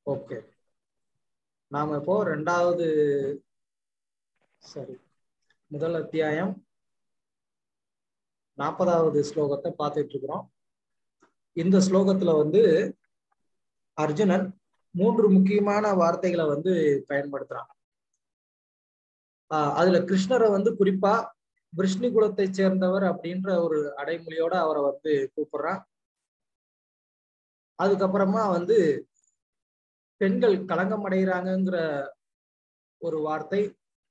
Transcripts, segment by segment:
Okay நாம இப்போ ரெண்டாவது சரி முதல் அத்தியாயம் நாற்பதாவது ஸ்லோகத்தை பார்த்துட்டு இருக்கிறோம் இந்த ஸ்லோகத்துல வந்து அர்ஜுனன் மூன்று முக்கியமான வார்த்தைகளை வந்து பயன்படுத்துறான் ஆஹ் அதுல கிருஷ்ணரை வந்து குறிப்பா விஷ்ணு குலத்தை சேர்ந்தவர் அப்படின்ற ஒரு அடைமொழியோட அவரை வந்து கூப்பிடுறான் அதுக்கப்புறமா வந்து பெண்கள் களங்கம் அடைகிறாங்கிற ஒரு வார்த்தை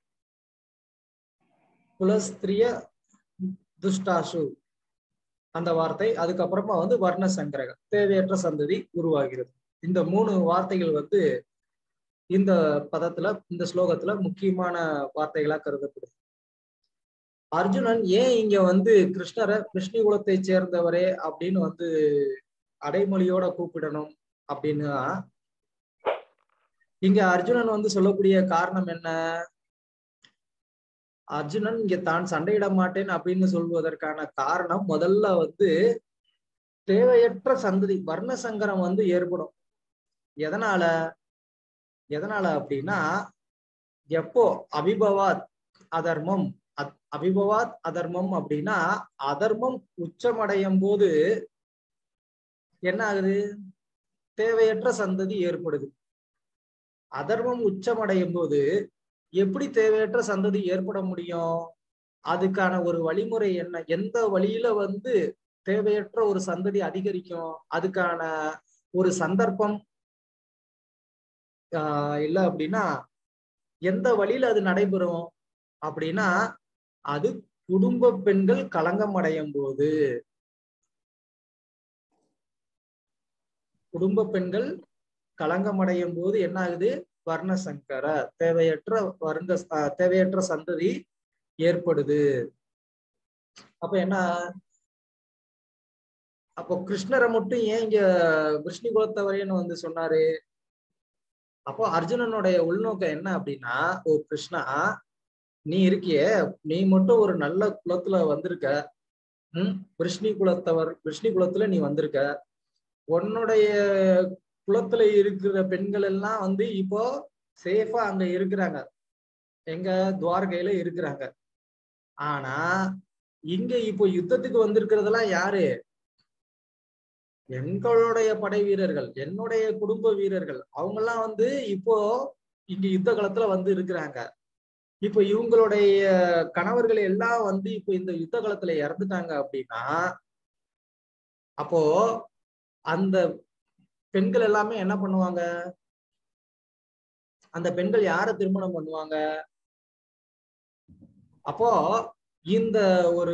குலஸ்திரிய துஷ்டாசு அந்த வார்த்தை அதுக்கப்புறமா வந்து வர்ண சங்கிரகம் தேவையற்ற சந்ததி உருவாகிறது இந்த மூணு வார்த்தைகள் வந்து இந்த பதத்துல இந்த ஸ்லோகத்துல முக்கியமான வார்த்தைகளா கருதப்படுது அர்ஜுனன் ஏன் இங்க வந்து கிருஷ்ணரை கிருஷ்ணி குலத்தை சேர்ந்தவரே அப்படின்னு வந்து அடைமொழியோட கூப்பிடணும் அப்படின்னா இங்க அர்ஜுனன் வந்து சொல்லக்கூடிய காரணம் என்ன அர்ஜுனன் இங்க தான் சண்டையிட மாட்டேன் அப்படின்னு சொல்வதற்கான காரணம் முதல்ல வந்து தேவையற்ற சந்ததி வர்ண சங்கரம் வந்து ஏற்படும் எதனால எதனால அப்படின்னா எப்போ அபிபவாத் அதர்மம் அபிபவாத் அதர்மம் அப்படின்னா அதர்மம் உச்சமடையும் போது என்ன ஆகுது தேவையற்ற சந்ததி ஏற்படுது அதர்மம் உச்சமடையும் போது எப்படி தேவையற்ற சந்ததி ஏற்பட முடியும் அதுக்கான ஒரு வழிமுறை என்ன எந்த வழியில வந்து தேவையற்ற ஒரு சந்ததி அதிகரிக்கும் அதுக்கான ஒரு சந்தர்ப்பம் ஆஹ் இல்ல அப்படின்னா எந்த வழியில அது நடைபெறும் அப்படின்னா அது குடும்ப பெண்கள் களங்கம் அடையும் போது குடும்ப பெண்கள் களங்கம் அடையும் போது என்ன ஆகுது வர்ண சங்கர தேவையற்ற வர்ண தேவையற்ற சந்ததி ஏற்படுது அப்ப என்ன அப்போ கிருஷ்ணரை மட்டும் ஏன் இங்க விஷ்ணு குலத்தவரைன்னு வந்து சொன்னாரு அப்போ அர்ஜுனனுடைய உள்நோக்கம் என்ன அப்படின்னா ஓ கிருஷ்ணா நீ இருக்கிய நீ மட்டும் ஒரு நல்ல குலத்துல வந்திருக்க உம் விஷ்ணு குலத்தவர் விஷ்ணு குலத்துல நீ வந்திருக்க உன்னுடைய குலத்துல இருக்கிற பெண்கள் எல்லாம் வந்து இப்போ சேஃபா அங்க இருக்கிறாங்க எங்க துவாரகையில இருக்கிறாங்க ஆனா இங்க இப்போ யுத்தத்துக்கு வந்திருக்கிறதெல்லாம் யாரு எங்களுடைய படை வீரர்கள் என்னுடைய குடும்ப வீரர்கள் அவங்க எல்லாம் வந்து இப்போ இங்க யுத்த காலத்துல வந்து இருக்கிறாங்க இப்போ இவங்களுடைய கணவர்கள் எல்லாம் வந்து இப்போ இந்த யுத்த காலத்துல இறந்துட்டாங்க அப்படின்னா அப்போ அந்த பெண்கள் எல்லாமே என்ன பண்ணுவாங்க அந்த பெண்கள் யார திருமணம் பண்ணுவாங்க அப்போ இந்த ஒரு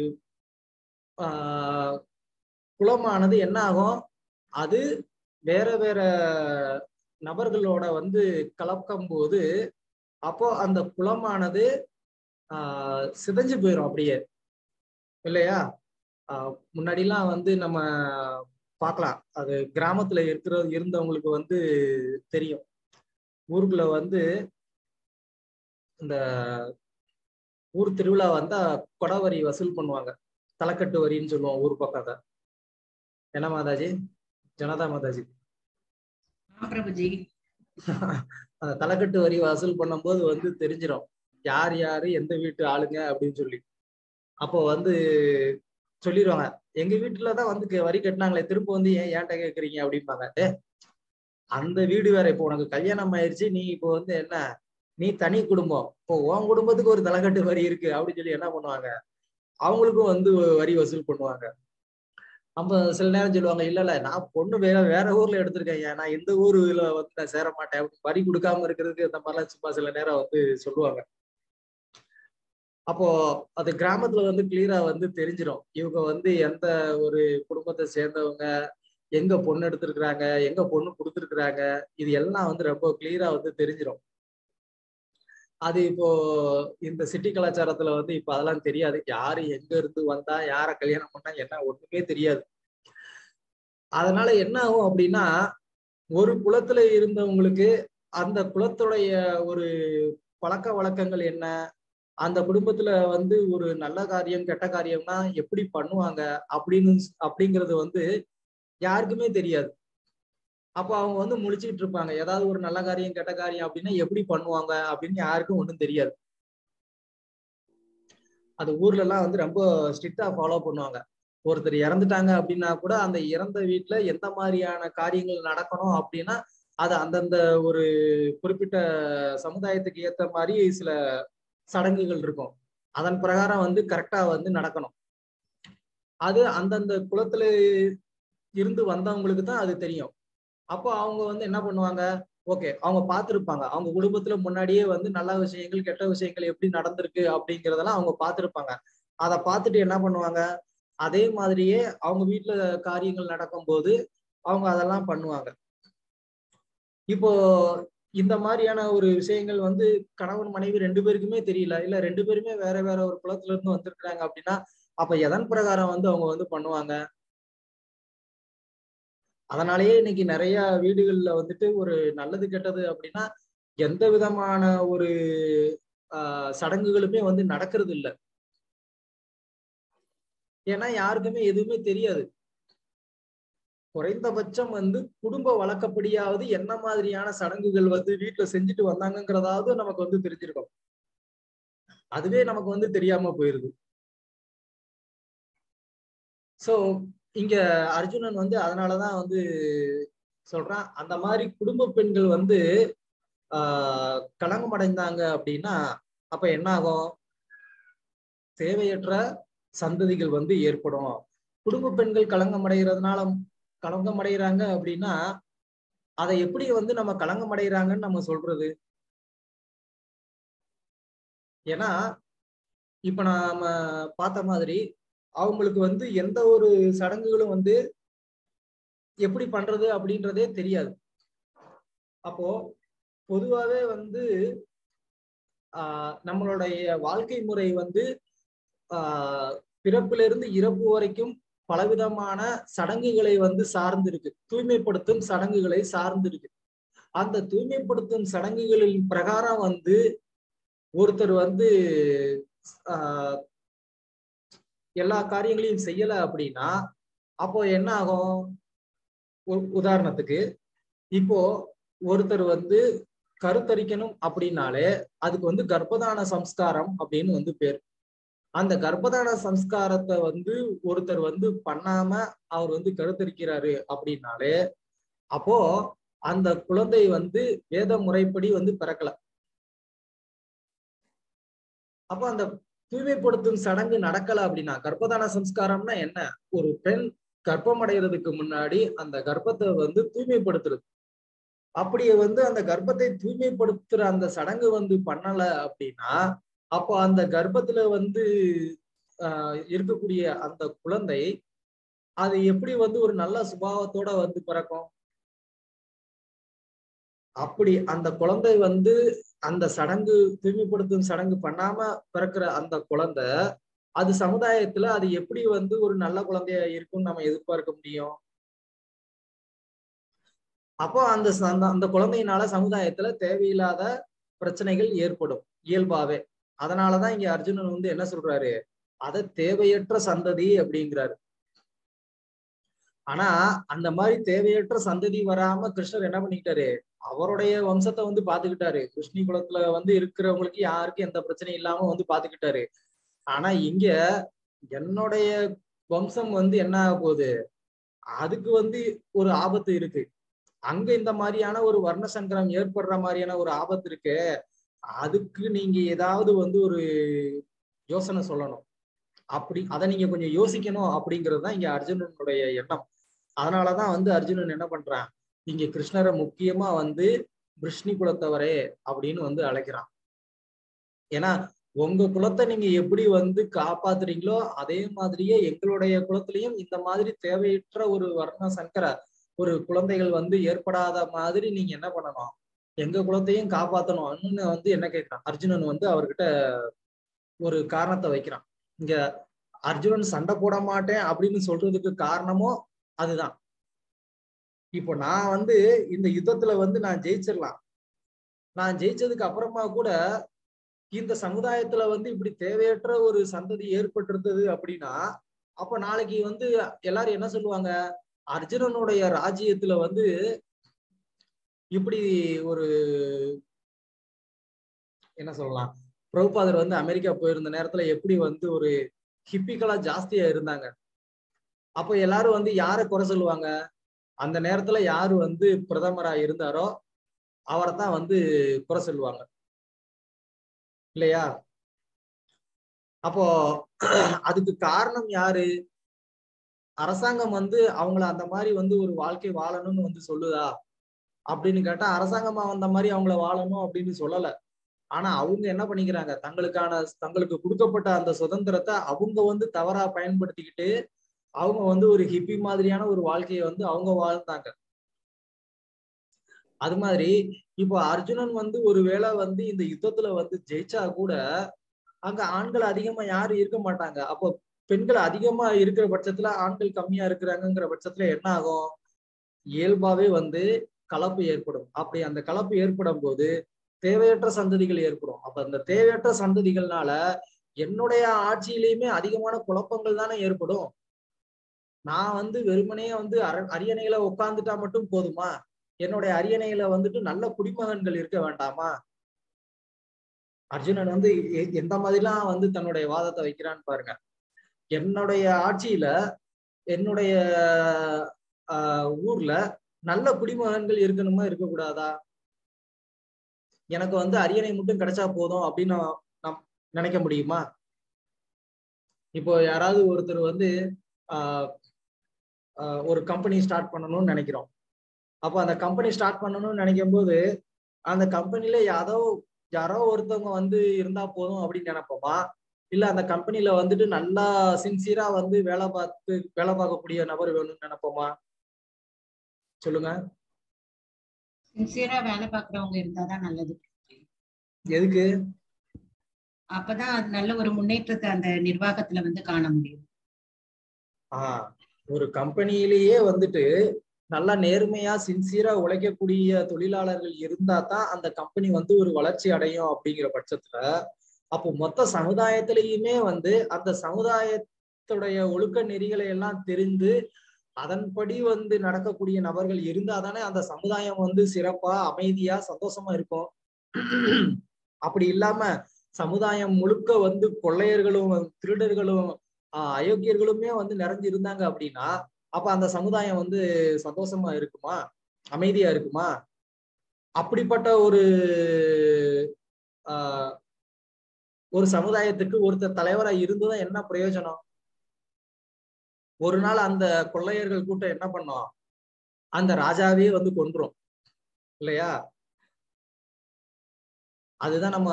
ஆஹ் குலமானது என்ன ஆகும் அது வேற வேற நபர்களோட வந்து கலக்கும் போது அப்போ அந்த குலமானது ஆஹ் சிதைஞ்சு போயிடும் அப்படியே இல்லையா ஆஹ் முன்னாடிலாம் வந்து நம்ம பார்க்கலாம் அது கிராமத்துல இருக்கிற இருந்தவங்களுக்கு வந்து தெரியும் ஊருக்குள்ள வந்து இந்த ஊர் திருவிழா வந்தா கொடை வரி வசூல் பண்ணுவாங்க தலைக்கட்டு வரின்னு சொல்லுவோம் ஊர் பக்கம் என்ன மாதாஜி ஜனதா மாதாஜி பிரபுஜி அந்த தலைக்கட்டு வரி வசூல் பண்ணும்போது வந்து தெரிஞ்சிடும் யார் யாரு எந்த வீட்டு ஆளுங்க அப்படின்னு சொல்லி அப்போ வந்து சொல்லிடுவாங்க எங்க வீட்டுலதான் வந்து வரி கட்டினாங்களே திரும்ப வந்து ஏன் ஏன்ட்ட கேக்குறீங்க அப்படிம்பாங்க ஏ அந்த வீடு வேற இப்போ உனக்கு கல்யாணம் ஆயிடுச்சு நீ இப்போ வந்து என்ன நீ தனி குடும்பம் இப்போ உன் குடும்பத்துக்கு ஒரு தலைக்கட்டு வரி இருக்கு அப்படின்னு சொல்லி என்ன பண்ணுவாங்க அவங்களுக்கும் வந்து வரி வசூல் பண்ணுவாங்க நம்ம சில நேரம் சொல்லுவாங்க இல்ல இல்ல நான் பொண்ணு வேற வேற ஊர்ல எடுத்திருக்கேன் நான் இந்த ஊர்ல வந்து நான் சேர மாட்டேன் வரி கொடுக்காம இருக்கிறதுக்கு இந்த மாதிரிலாம் சும்மா சில நேரம் வந்து சொல்லுவாங்க அப்போ அது கிராமத்துல வந்து கிளியரா வந்து தெரிஞ்சிடும் இவங்க வந்து எந்த ஒரு குடும்பத்தை சேர்ந்தவங்க எங்க பொண்ணு எடுத்திருக்கிறாங்க எங்க பொண்ணு கொடுத்துருக்குறாங்க இது எல்லாம் வந்து ரொம்ப கிளியரா வந்து தெரிஞ்சிடும் அது இப்போ இந்த சிட்டி கலாச்சாரத்துல வந்து இப்ப அதெல்லாம் தெரியாது யாரு எங்க இருந்து வந்தா யார கல்யாணம் பண்ணா என்ன ஒண்ணுமே தெரியாது அதனால என்ன ஆகும் அப்படின்னா ஒரு குலத்துல இருந்தவங்களுக்கு அந்த குலத்துடைய ஒரு பழக்க வழக்கங்கள் என்ன அந்த குடும்பத்துல வந்து ஒரு நல்ல காரியம் கெட்ட காரியம்னா எப்படி பண்ணுவாங்க அப்படின்னு அப்படிங்கிறது வந்து யாருக்குமே தெரியாது அப்போ அவங்க வந்து முழிச்சுக்கிட்டு இருப்பாங்க ஏதாவது ஒரு நல்ல காரியம் கெட்ட காரியம் அப்படின்னா எப்படி பண்ணுவாங்க அப்படின்னு யாருக்கும் ஒன்றும் தெரியாது அது ஊர்ல எல்லாம் வந்து ரொம்ப ஸ்ட்ரிக்டா ஃபாலோ பண்ணுவாங்க ஒருத்தர் இறந்துட்டாங்க அப்படின்னா கூட அந்த இறந்த வீட்டுல எந்த மாதிரியான காரியங்கள் நடக்கணும் அப்படின்னா அது அந்தந்த ஒரு குறிப்பிட்ட சமுதாயத்துக்கு ஏத்த மாதிரி சில சடங்குகள் இருக்கும் அதன் பிரகாரம் வந்து கரெக்டா வந்து நடக்கணும் அது அந்தந்த குலத்துல இருந்து வந்தவங்களுக்கு தான் அது தெரியும் அப்போ அவங்க வந்து என்ன பண்ணுவாங்க ஓகே அவங்க பார்த்துருப்பாங்க அவங்க குடும்பத்துல முன்னாடியே வந்து நல்ல விஷயங்கள் கெட்ட விஷயங்கள் எப்படி நடந்திருக்கு அப்படிங்கிறதெல்லாம் அவங்க பார்த்துருப்பாங்க அதை பார்த்துட்டு என்ன பண்ணுவாங்க அதே மாதிரியே அவங்க வீட்டுல காரியங்கள் நடக்கும்போது அவங்க அதெல்லாம் பண்ணுவாங்க இப்போ இந்த மாதிரியான ஒரு விஷயங்கள் வந்து கணவன் மனைவி ரெண்டு பேருக்குமே தெரியல இல்ல ரெண்டு பேருமே வேற வேற ஒரு குலத்துல இருந்து வந்திருக்கிறாங்க அப்படின்னா அப்ப எதன் பிரகாரம் வந்து அவங்க வந்து பண்ணுவாங்க அதனாலயே இன்னைக்கு நிறைய வீடுகள்ல வந்துட்டு ஒரு நல்லது கெட்டது அப்படின்னா எந்த விதமான ஒரு ஆஹ் சடங்குகளுமே வந்து நடக்கிறது இல்லை ஏன்னா யாருக்குமே எதுவுமே தெரியாது குறைந்தபட்சம் வந்து குடும்ப வழக்கப்படியாவது என்ன மாதிரியான சடங்குகள் வந்து வீட்டுல செஞ்சுட்டு வந்தாங்கிறதாவது நமக்கு வந்து தெரிஞ்சிருக்கும் அதுவே நமக்கு வந்து தெரியாம போயிருது சோ இங்க அர்ஜுனன் வந்து அதனாலதான் வந்து சொல்றான் அந்த மாதிரி குடும்ப பெண்கள் வந்து ஆஹ் களங்கம் அடைந்தாங்க அப்படின்னா அப்ப என்ன ஆகும் தேவையற்ற சந்ததிகள் வந்து ஏற்படும் குடும்ப பெண்கள் களங்கம் அடைகிறதுனால களங்கம் அடைகிறாங்க அப்படின்னா அதை எப்படி வந்து நம்ம களங்கம் அடைகிறாங்கன்னு நம்ம சொல்றது ஏன்னா இப்ப நாம பார்த்த மாதிரி அவங்களுக்கு வந்து எந்த ஒரு சடங்குகளும் வந்து எப்படி பண்றது அப்படின்றதே தெரியாது அப்போ பொதுவாகவே வந்து ஆஹ் நம்மளுடைய வாழ்க்கை முறை வந்து ஆஹ் பிறப்பிலிருந்து இறப்பு வரைக்கும் பலவிதமான சடங்குகளை வந்து சார்ந்து இருக்கு தூய்மைப்படுத்தும் சடங்குகளை சார்ந்து இருக்கு அந்த தூய்மைப்படுத்தும் சடங்குகளின் பிரகாரம் வந்து ஒருத்தர் வந்து ஆஹ் எல்லா காரியங்களையும் செய்யல அப்படின்னா அப்போ என்ன ஆகும் உதாரணத்துக்கு இப்போ ஒருத்தர் வந்து கருத்தரிக்கணும் அப்படின்னாலே அதுக்கு வந்து கர்ப்பதான சம்ஸ்காரம் அப்படின்னு வந்து பேர் அந்த கர்ப்பதான சம்ஸ்காரத்தை வந்து ஒருத்தர் வந்து பண்ணாம அவர் வந்து கருத்தரிக்கிறாரு அப்படின்னாலே அப்போ அந்த குழந்தை வந்து வேத முறைப்படி வந்து பிறக்கல அப்போ அந்த தூய்மைப்படுத்தும் சடங்கு நடக்கல அப்படின்னா கர்ப்பதான சம்ஸ்காரம்னா என்ன ஒரு பெண் கர்ப்பம் அடைகிறதுக்கு முன்னாடி அந்த கர்ப்பத்தை வந்து தூய்மைப்படுத்துறது அப்படியே வந்து அந்த கர்ப்பத்தை தூய்மைப்படுத்துற அந்த சடங்கு வந்து பண்ணல அப்படின்னா அப்போ அந்த கர்ப்பத்துல வந்து ஆஹ் இருக்கக்கூடிய அந்த குழந்தை அது எப்படி வந்து ஒரு நல்ல சுபாவத்தோட வந்து பிறக்கும் அப்படி அந்த குழந்தை வந்து அந்த சடங்கு தூய்மைப்படுத்தும் சடங்கு பண்ணாம பிறக்கிற அந்த குழந்தை அது சமுதாயத்துல அது எப்படி வந்து ஒரு நல்ல குழந்தையா இருக்கும்னு நம்ம எதிர்பார்க்க முடியும் அப்போ அந்த அந்த குழந்தையினால சமுதாயத்துல தேவையில்லாத பிரச்சனைகள் ஏற்படும் இயல்பாவே அதனாலதான் இங்க அர்ஜுனன் வந்து என்ன சொல்றாரு அத தேவையற்ற சந்ததி அப்படிங்கிறாரு ஆனா அந்த மாதிரி தேவையற்ற சந்ததி வராம கிருஷ்ணர் என்ன பண்ணிக்கிட்டாரு அவருடைய வம்சத்தை வந்து பாத்துக்கிட்டாரு கிருஷ்ணி குலத்துல வந்து இருக்கிறவங்களுக்கு யாருக்கும் எந்த பிரச்சனையும் இல்லாம வந்து பாத்துக்கிட்டாரு ஆனா இங்க என்னுடைய வம்சம் வந்து என்ன ஆக போகுது அதுக்கு வந்து ஒரு ஆபத்து இருக்கு அங்க இந்த மாதிரியான ஒரு வர்ண சங்கரம் ஏற்படுற மாதிரியான ஒரு ஆபத்து இருக்கு அதுக்கு நீங்க ஏதாவது வந்து ஒரு யோசனை சொல்லணும் அப்படி அதை நீங்க கொஞ்சம் யோசிக்கணும் அப்படிங்கிறது தான் இங்க அர்ஜுனனுடைய எண்ணம் அதனாலதான் வந்து அர்ஜுனன் என்ன பண்றான் இங்க கிருஷ்ணரை முக்கியமா வந்து விஷ்ணி குலத்தவரே அப்படின்னு வந்து அழைக்கிறான் ஏன்னா உங்க குலத்தை நீங்க எப்படி வந்து காப்பாத்துறீங்களோ அதே மாதிரியே எங்களுடைய குலத்திலையும் இந்த மாதிரி தேவையற்ற ஒரு வர்ண சங்கர ஒரு குழந்தைகள் வந்து ஏற்படாத மாதிரி நீங்க என்ன பண்ணணும் எங்க குலத்தையும் காப்பாத்தணும்னு வந்து என்ன கேட்கிறான் அர்ஜுனன் வந்து அவர்கிட்ட ஒரு காரணத்தை வைக்கிறான் இங்க அர்ஜுனன் சண்டை போட மாட்டேன் அப்படின்னு சொல்றதுக்கு காரணமும் அதுதான் இப்போ நான் வந்து இந்த யுத்தத்துல வந்து நான் ஜெயிச்சிடலாம் நான் ஜெயிச்சதுக்கு அப்புறமா கூட இந்த சமுதாயத்துல வந்து இப்படி தேவையற்ற ஒரு சந்ததி ஏற்பட்டிருந்தது அப்படின்னா அப்ப நாளைக்கு வந்து எல்லாரும் என்ன சொல்லுவாங்க அர்ஜுனனுடைய ராஜ்யத்துல வந்து இப்படி ஒரு என்ன சொல்லலாம் பிரபுபாதர் வந்து அமெரிக்கா போயிருந்த நேரத்துல எப்படி வந்து ஒரு ஹிப்பிகளா ஜாஸ்தியா இருந்தாங்க அப்போ எல்லாரும் வந்து யாரை குறை சொல்லுவாங்க அந்த நேரத்துல யாரு வந்து பிரதமரா இருந்தாரோ அவரை தான் வந்து குறை சொல்லுவாங்க இல்லையா அப்போ அதுக்கு காரணம் யாரு அரசாங்கம் வந்து அவங்கள அந்த மாதிரி வந்து ஒரு வாழ்க்கை வாழணும்னு வந்து சொல்லுதா அப்படின்னு கேட்டா அரசாங்கமா அந்த மாதிரி அவங்கள வாழணும் அப்படின்னு சொல்லல ஆனா அவங்க என்ன பண்ணிக்கிறாங்க தங்களுக்கான தங்களுக்கு கொடுக்கப்பட்ட அந்த சுதந்திரத்தை அவங்க வந்து தவறா பயன்படுத்திக்கிட்டு அவங்க வந்து ஒரு ஹிப்பி மாதிரியான ஒரு வாழ்க்கையை வந்து அவங்க வாழ்ந்தாங்க அது மாதிரி இப்போ அர்ஜுனன் வந்து ஒருவேளை வந்து இந்த யுத்தத்துல வந்து ஜெயிச்சா கூட அங்க ஆண்கள் அதிகமா யாரும் இருக்க மாட்டாங்க அப்போ பெண்கள் அதிகமா இருக்கிற பட்சத்துல ஆண்கள் கம்மியா இருக்கிறாங்கிற பட்சத்துல என்ன ஆகும் இயல்பாவே வந்து கலப்பு ஏற்படும் அப்படி அந்த கலப்பு ஏற்படும் போது தேவையற்ற சந்ததிகள் ஏற்படும் அப்ப அந்த தேவையற்ற சந்ததிகள்னால என்னுடைய ஆட்சியிலையுமே அதிகமான குழப்பங்கள் தானே ஏற்படும் நான் வந்து வெறுமனே வந்து அர அரியணையில உட்காந்துட்டா மட்டும் போதுமா என்னுடைய அரியணையில வந்துட்டு நல்ல குடிமகன்கள் இருக்க வேண்டாமா அர்ஜுனன் வந்து எந்த மாதிரிலாம் வந்து தன்னுடைய வாதத்தை வைக்கிறான்னு பாருங்க என்னுடைய ஆட்சியில என்னுடைய ஆஹ் ஊர்ல நல்ல குடிமகன்கள் இருக்கணுமா இருக்கக்கூடாதா எனக்கு வந்து அரியணை மட்டும் கிடைச்சா போதும் அப்படின்னு நம் நினைக்க முடியுமா இப்போ யாராவது ஒருத்தர் வந்து ஆஹ் ஒரு கம்பெனி ஸ்டார்ட் பண்ணணும்னு நினைக்கிறோம் அப்போ அந்த கம்பெனி ஸ்டார்ட் பண்ணணும்னு நினைக்கும் போது அந்த கம்பெனில யாரோ யாரோ ஒருத்தவங்க வந்து இருந்தா போதும் அப்படின்னு நினைப்போமா இல்ல அந்த கம்பெனில வந்துட்டு நல்லா சின்சியரா வந்து வேலை பார்த்து வேலை பார்க்கக்கூடிய நபர் வேணும்னு நினைப்போமா சொல்லுங்க சின்சியரா வேலை பாக்குறவங்க இருந்தாதான் நல்லது எதுக்கு அப்பதான் அது நல்ல ஒரு முன்னேற்றத்தை அந்த நிர்வாகத்துல வந்து காண முடியும் ஆஹ் ஒரு கம்பெனியிலேயே வந்துட்டு நல்லா நேர்மையா சின்சியரா உழைக்கக்கூடிய தொழிலாளர்கள் இருந்தா தான் அந்த கம்பெனி வந்து ஒரு வளர்ச்சி அடையும் அப்படிங்கிற பட்சத்துல அப்போ மொத்த சமுதாயத்திலையுமே வந்து அந்த சமுதாயத்துடைய ஒழுக்க நெறிகளை எல்லாம் தெரிந்து அதன்படி வந்து நடக்கக்கூடிய நபர்கள் இருந்தா தானே அந்த சமுதாயம் வந்து சிறப்பா அமைதியா சந்தோஷமா இருக்கும் அப்படி இல்லாம சமுதாயம் முழுக்க வந்து கொள்ளையர்களும் திருடர்களும் ஆஹ் அயோக்கியர்களுமே வந்து நிறைஞ்சு இருந்தாங்க அப்படின்னா அப்ப அந்த சமுதாயம் வந்து சந்தோஷமா இருக்குமா அமைதியா இருக்குமா அப்படிப்பட்ட ஒரு ஆஹ் ஒரு சமுதாயத்துக்கு ஒருத்தர் தலைவரா இருந்துதான் என்ன பிரயோஜனம் ஒரு நாள் அந்த கொள்ளையர்கள் கூட்டம் என்ன பண்ணோம் அந்த ராஜாவே வந்து கொன்றும் இல்லையா அதுதான் நம்ம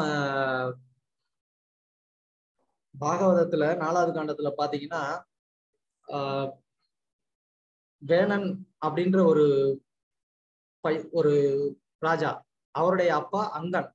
பாகவதத்துல நாலாவது காண்டத்துல பாத்தீங்கன்னா ஆஹ் வேணன் அப்படின்ற ஒரு பை ஒரு ராஜா அவருடைய அப்பா அங்கன்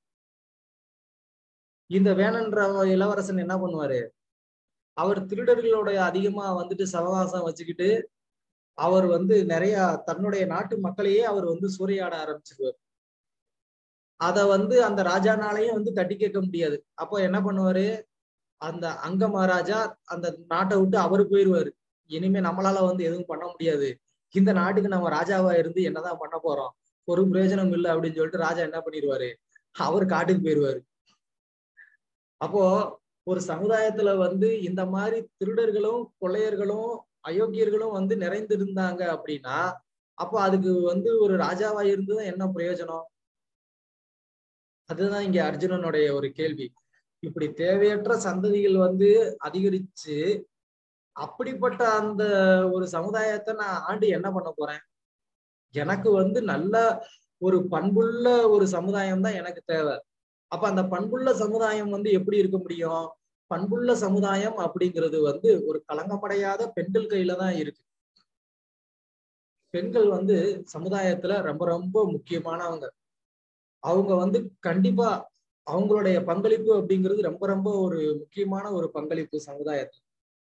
இந்த வேணன்ற இளவரசன் என்ன பண்ணுவாரு அவர் திருடர்களோட அதிகமா வந்துட்டு சவகாசம் வச்சுக்கிட்டு அவர் வந்து நிறைய தன்னுடைய நாட்டு மக்களையே அவர் வந்து சூறையாட ஆரம்பிச்சிருவார் அத வந்து அந்த ராஜானாலையும் வந்து தட்டி கேட்க முடியாது அப்போ என்ன பண்ணுவாரு அந்த அங்க மகாராஜா அந்த நாட்டை விட்டு அவரு போயிருவாரு இனிமே நம்மளால வந்து எதுவும் பண்ண முடியாது இந்த நாட்டுக்கு நம்ம ராஜாவா இருந்து என்னதான் பண்ண போறோம் ஒரு பிரயோஜனம் இல்லை அப்படின்னு சொல்லிட்டு ராஜா என்ன பண்ணிடுவாரு அவர் காட்டுக்கு போயிருவாரு அப்போ ஒரு சமுதாயத்துல வந்து இந்த மாதிரி திருடர்களும் கொள்ளையர்களும் அயோக்கியர்களும் வந்து நிறைந்திருந்தாங்க அப்படின்னா அப்போ அதுக்கு வந்து ஒரு ராஜாவா இருந்துதான் என்ன பிரயோஜனம் அதுதான் இங்க அர்ஜுனனுடைய ஒரு கேள்வி இப்படி தேவையற்ற சந்ததிகள் வந்து அதிகரிச்சு அப்படிப்பட்ட அந்த ஒரு சமுதாயத்தை நான் ஆண்டு என்ன பண்ண போறேன் எனக்கு வந்து நல்ல ஒரு பண்புள்ள ஒரு சமுதாயம் தான் எனக்கு தேவை அப்ப அந்த பண்புள்ள சமுதாயம் வந்து எப்படி இருக்க முடியும் பண்புள்ள சமுதாயம் அப்படிங்கிறது வந்து ஒரு களங்கமடையாத பெண்கள் கையில தான் இருக்கு பெண்கள் வந்து சமுதாயத்துல ரொம்ப ரொம்ப முக்கியமானவங்க அவங்க வந்து கண்டிப்பா அவங்களுடைய பங்களிப்பு அப்படிங்கிறது ரொம்ப ரொம்ப ஒரு முக்கியமான ஒரு பங்களிப்பு சமுதாயத்துல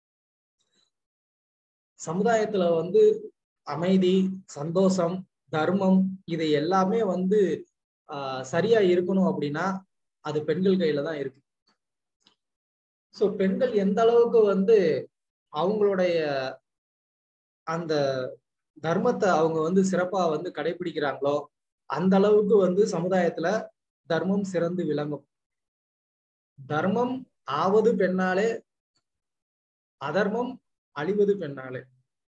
சமுதாயத்துல வந்து அமைதி சந்தோஷம் தர்மம் இது எல்லாமே வந்து ஆஹ் சரியா இருக்கணும் அப்படின்னா அது பெண்கள் கையில தான் இருக்கு சோ பெண்கள் எந்த அளவுக்கு வந்து அவங்களுடைய அந்த தர்மத்தை அவங்க வந்து சிறப்பா வந்து கடைபிடிக்கிறாங்களோ அந்த அளவுக்கு வந்து சமுதாயத்துல தர்மம் சிறந்து விளங்கும் தர்மம் ஆவது பெண்ணாலே அதர்மம் அழிவது பெண்ணாலே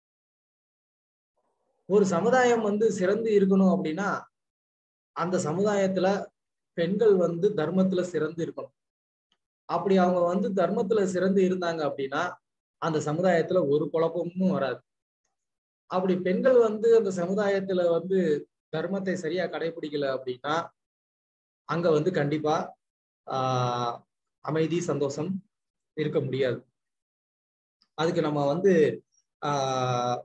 ஒரு சமுதாயம் வந்து சிறந்து இருக்கணும் அப்படின்னா அந்த சமுதாயத்துல பெண்கள் வந்து தர்மத்துல சிறந்து இருக்கணும் அப்படி அவங்க வந்து தர்மத்துல சிறந்து இருந்தாங்க அப்படின்னா அந்த சமுதாயத்துல ஒரு குழப்பமும் வராது அப்படி பெண்கள் வந்து அந்த சமுதாயத்துல வந்து தர்மத்தை சரியா கடைபிடிக்கல அப்படின்னா அங்க வந்து கண்டிப்பா ஆஹ் அமைதி சந்தோஷம் இருக்க முடியாது அதுக்கு நம்ம வந்து ஆஹ்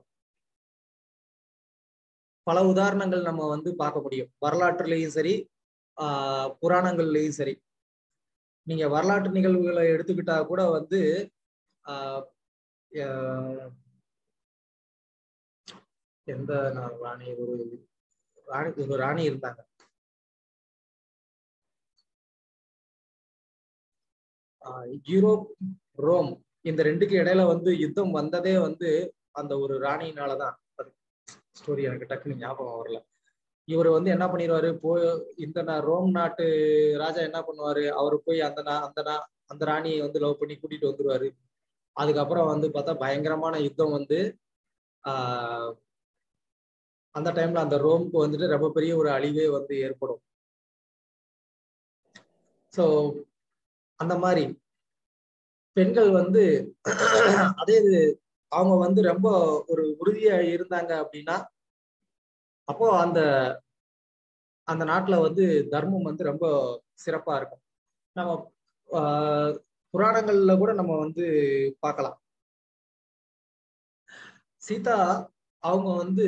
பல உதாரணங்கள் நம்ம வந்து பார்க்க முடியும் வரலாற்றுலயும் சரி ஆஹ் புராணங்கள்லயும் சரி நீங்க வரலாற்று நிகழ்வுகளை எடுத்துக்கிட்டா கூட வந்து ஆஹ் எந்த ராணி ஒரு ராணி ஒரு ராணி இருந்தாங்க யூரோப் ரோம் இந்த ரெண்டுக்கு இடையில வந்து யுத்தம் வந்ததே வந்து அந்த ஒரு ராணியினாலதான் ஸ்டோரி எனக்கு டக்குனு ஞாபகம் வரல இவர் வந்து என்ன பண்ணிடுவாரு போய் இந்த ரோம் நாட்டு ராஜா என்ன பண்ணுவாரு அவரு போய் அந்த நா அந்த நா அந்த ராணியை வந்து லவ் பண்ணி கூட்டிட்டு வந்துருவாரு அதுக்கப்புறம் வந்து பார்த்தா பயங்கரமான யுத்தம் வந்து ஆஹ் அந்த டைம்ல அந்த ரோம்க்கு வந்துட்டு ரொம்ப பெரிய ஒரு அழிவே வந்து ஏற்படும் ஸோ அந்த மாதிரி பெண்கள் வந்து அதே இது அவங்க வந்து ரொம்ப ஒரு உறுதியா இருந்தாங்க அப்படின்னா அப்போ அந்த அந்த நாட்டுல வந்து தர்மம் வந்து ரொம்ப சிறப்பா இருக்கும் நம்ம புராணங்கள்ல கூட நம்ம வந்து பார்க்கலாம் சீதா அவங்க வந்து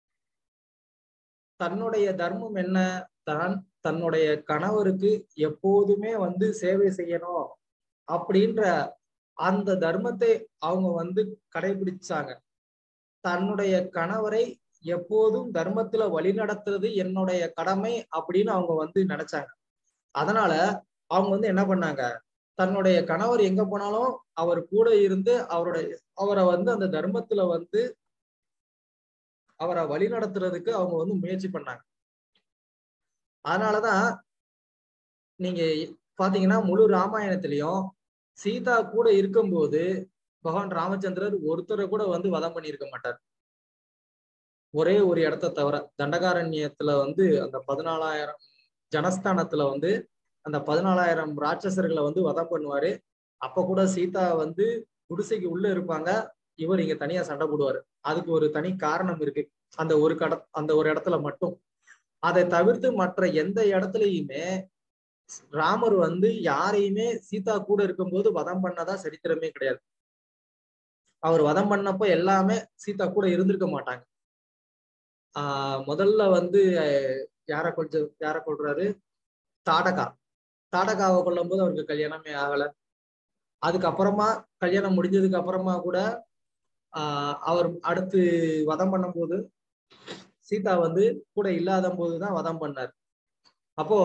தன்னுடைய தர்மம் என்ன தான் தன்னுடைய கணவருக்கு எப்போதுமே வந்து சேவை செய்யணும் அப்படின்ற அந்த தர்மத்தை அவங்க வந்து கடைபிடிச்சாங்க தன்னுடைய கணவரை எப்போதும் தர்மத்துல வழி நடத்துறது என்னுடைய கடமை அப்படின்னு அவங்க வந்து நினைச்சாங்க அதனால அவங்க வந்து என்ன பண்ணாங்க தன்னுடைய கணவர் எங்க போனாலும் அவர் கூட இருந்து அவருடைய அவரை வந்து அந்த தர்மத்துல வந்து அவரை வழி நடத்துறதுக்கு அவங்க வந்து முயற்சி பண்ணாங்க அதனாலதான் நீங்க பாத்தீங்கன்னா முழு ராமாயணத்திலையும் சீதா கூட இருக்கும்போது பகவான் ராமச்சந்திரர் ஒருத்தரை கூட வந்து வதம் பண்ணியிருக்க மாட்டார் ஒரே ஒரு இடத்த தவிர தண்டகாரண்யத்துல வந்து அந்த பதினாலாயிரம் ஜனஸ்தானத்துல வந்து அந்த பதினாலாயிரம் ராட்சசர்களை வந்து வதம் பண்ணுவாரு அப்ப கூட சீதா வந்து குடிசைக்கு உள்ள இருப்பாங்க இவர் இங்க தனியா சண்டை போடுவாரு அதுக்கு ஒரு தனி காரணம் இருக்கு அந்த ஒரு கட அந்த ஒரு இடத்துல மட்டும் அதை தவிர்த்து மற்ற எந்த இடத்துலயுமே ராமர் வந்து யாரையுமே சீதா கூட இருக்கும்போது வதம் பண்ணதா சரித்திரமே கிடையாது அவர் வதம் பண்ணப்போ எல்லாமே சீதா கூட இருந்திருக்க மாட்டாங்க ஆஹ் முதல்ல வந்து யார கொஞ்சம் யார கொள்றாரு தாடகா தாடகாவை கொல்லும் போது அவருக்கு கல்யாணமே ஆகல அதுக்கப்புறமா கல்யாணம் முடிஞ்சதுக்கு அப்புறமா கூட ஆஹ் அவர் அடுத்து வதம் பண்ணும்போது சீதா வந்து கூட இல்லாத போதுதான் வதம் பண்ணார் அப்போ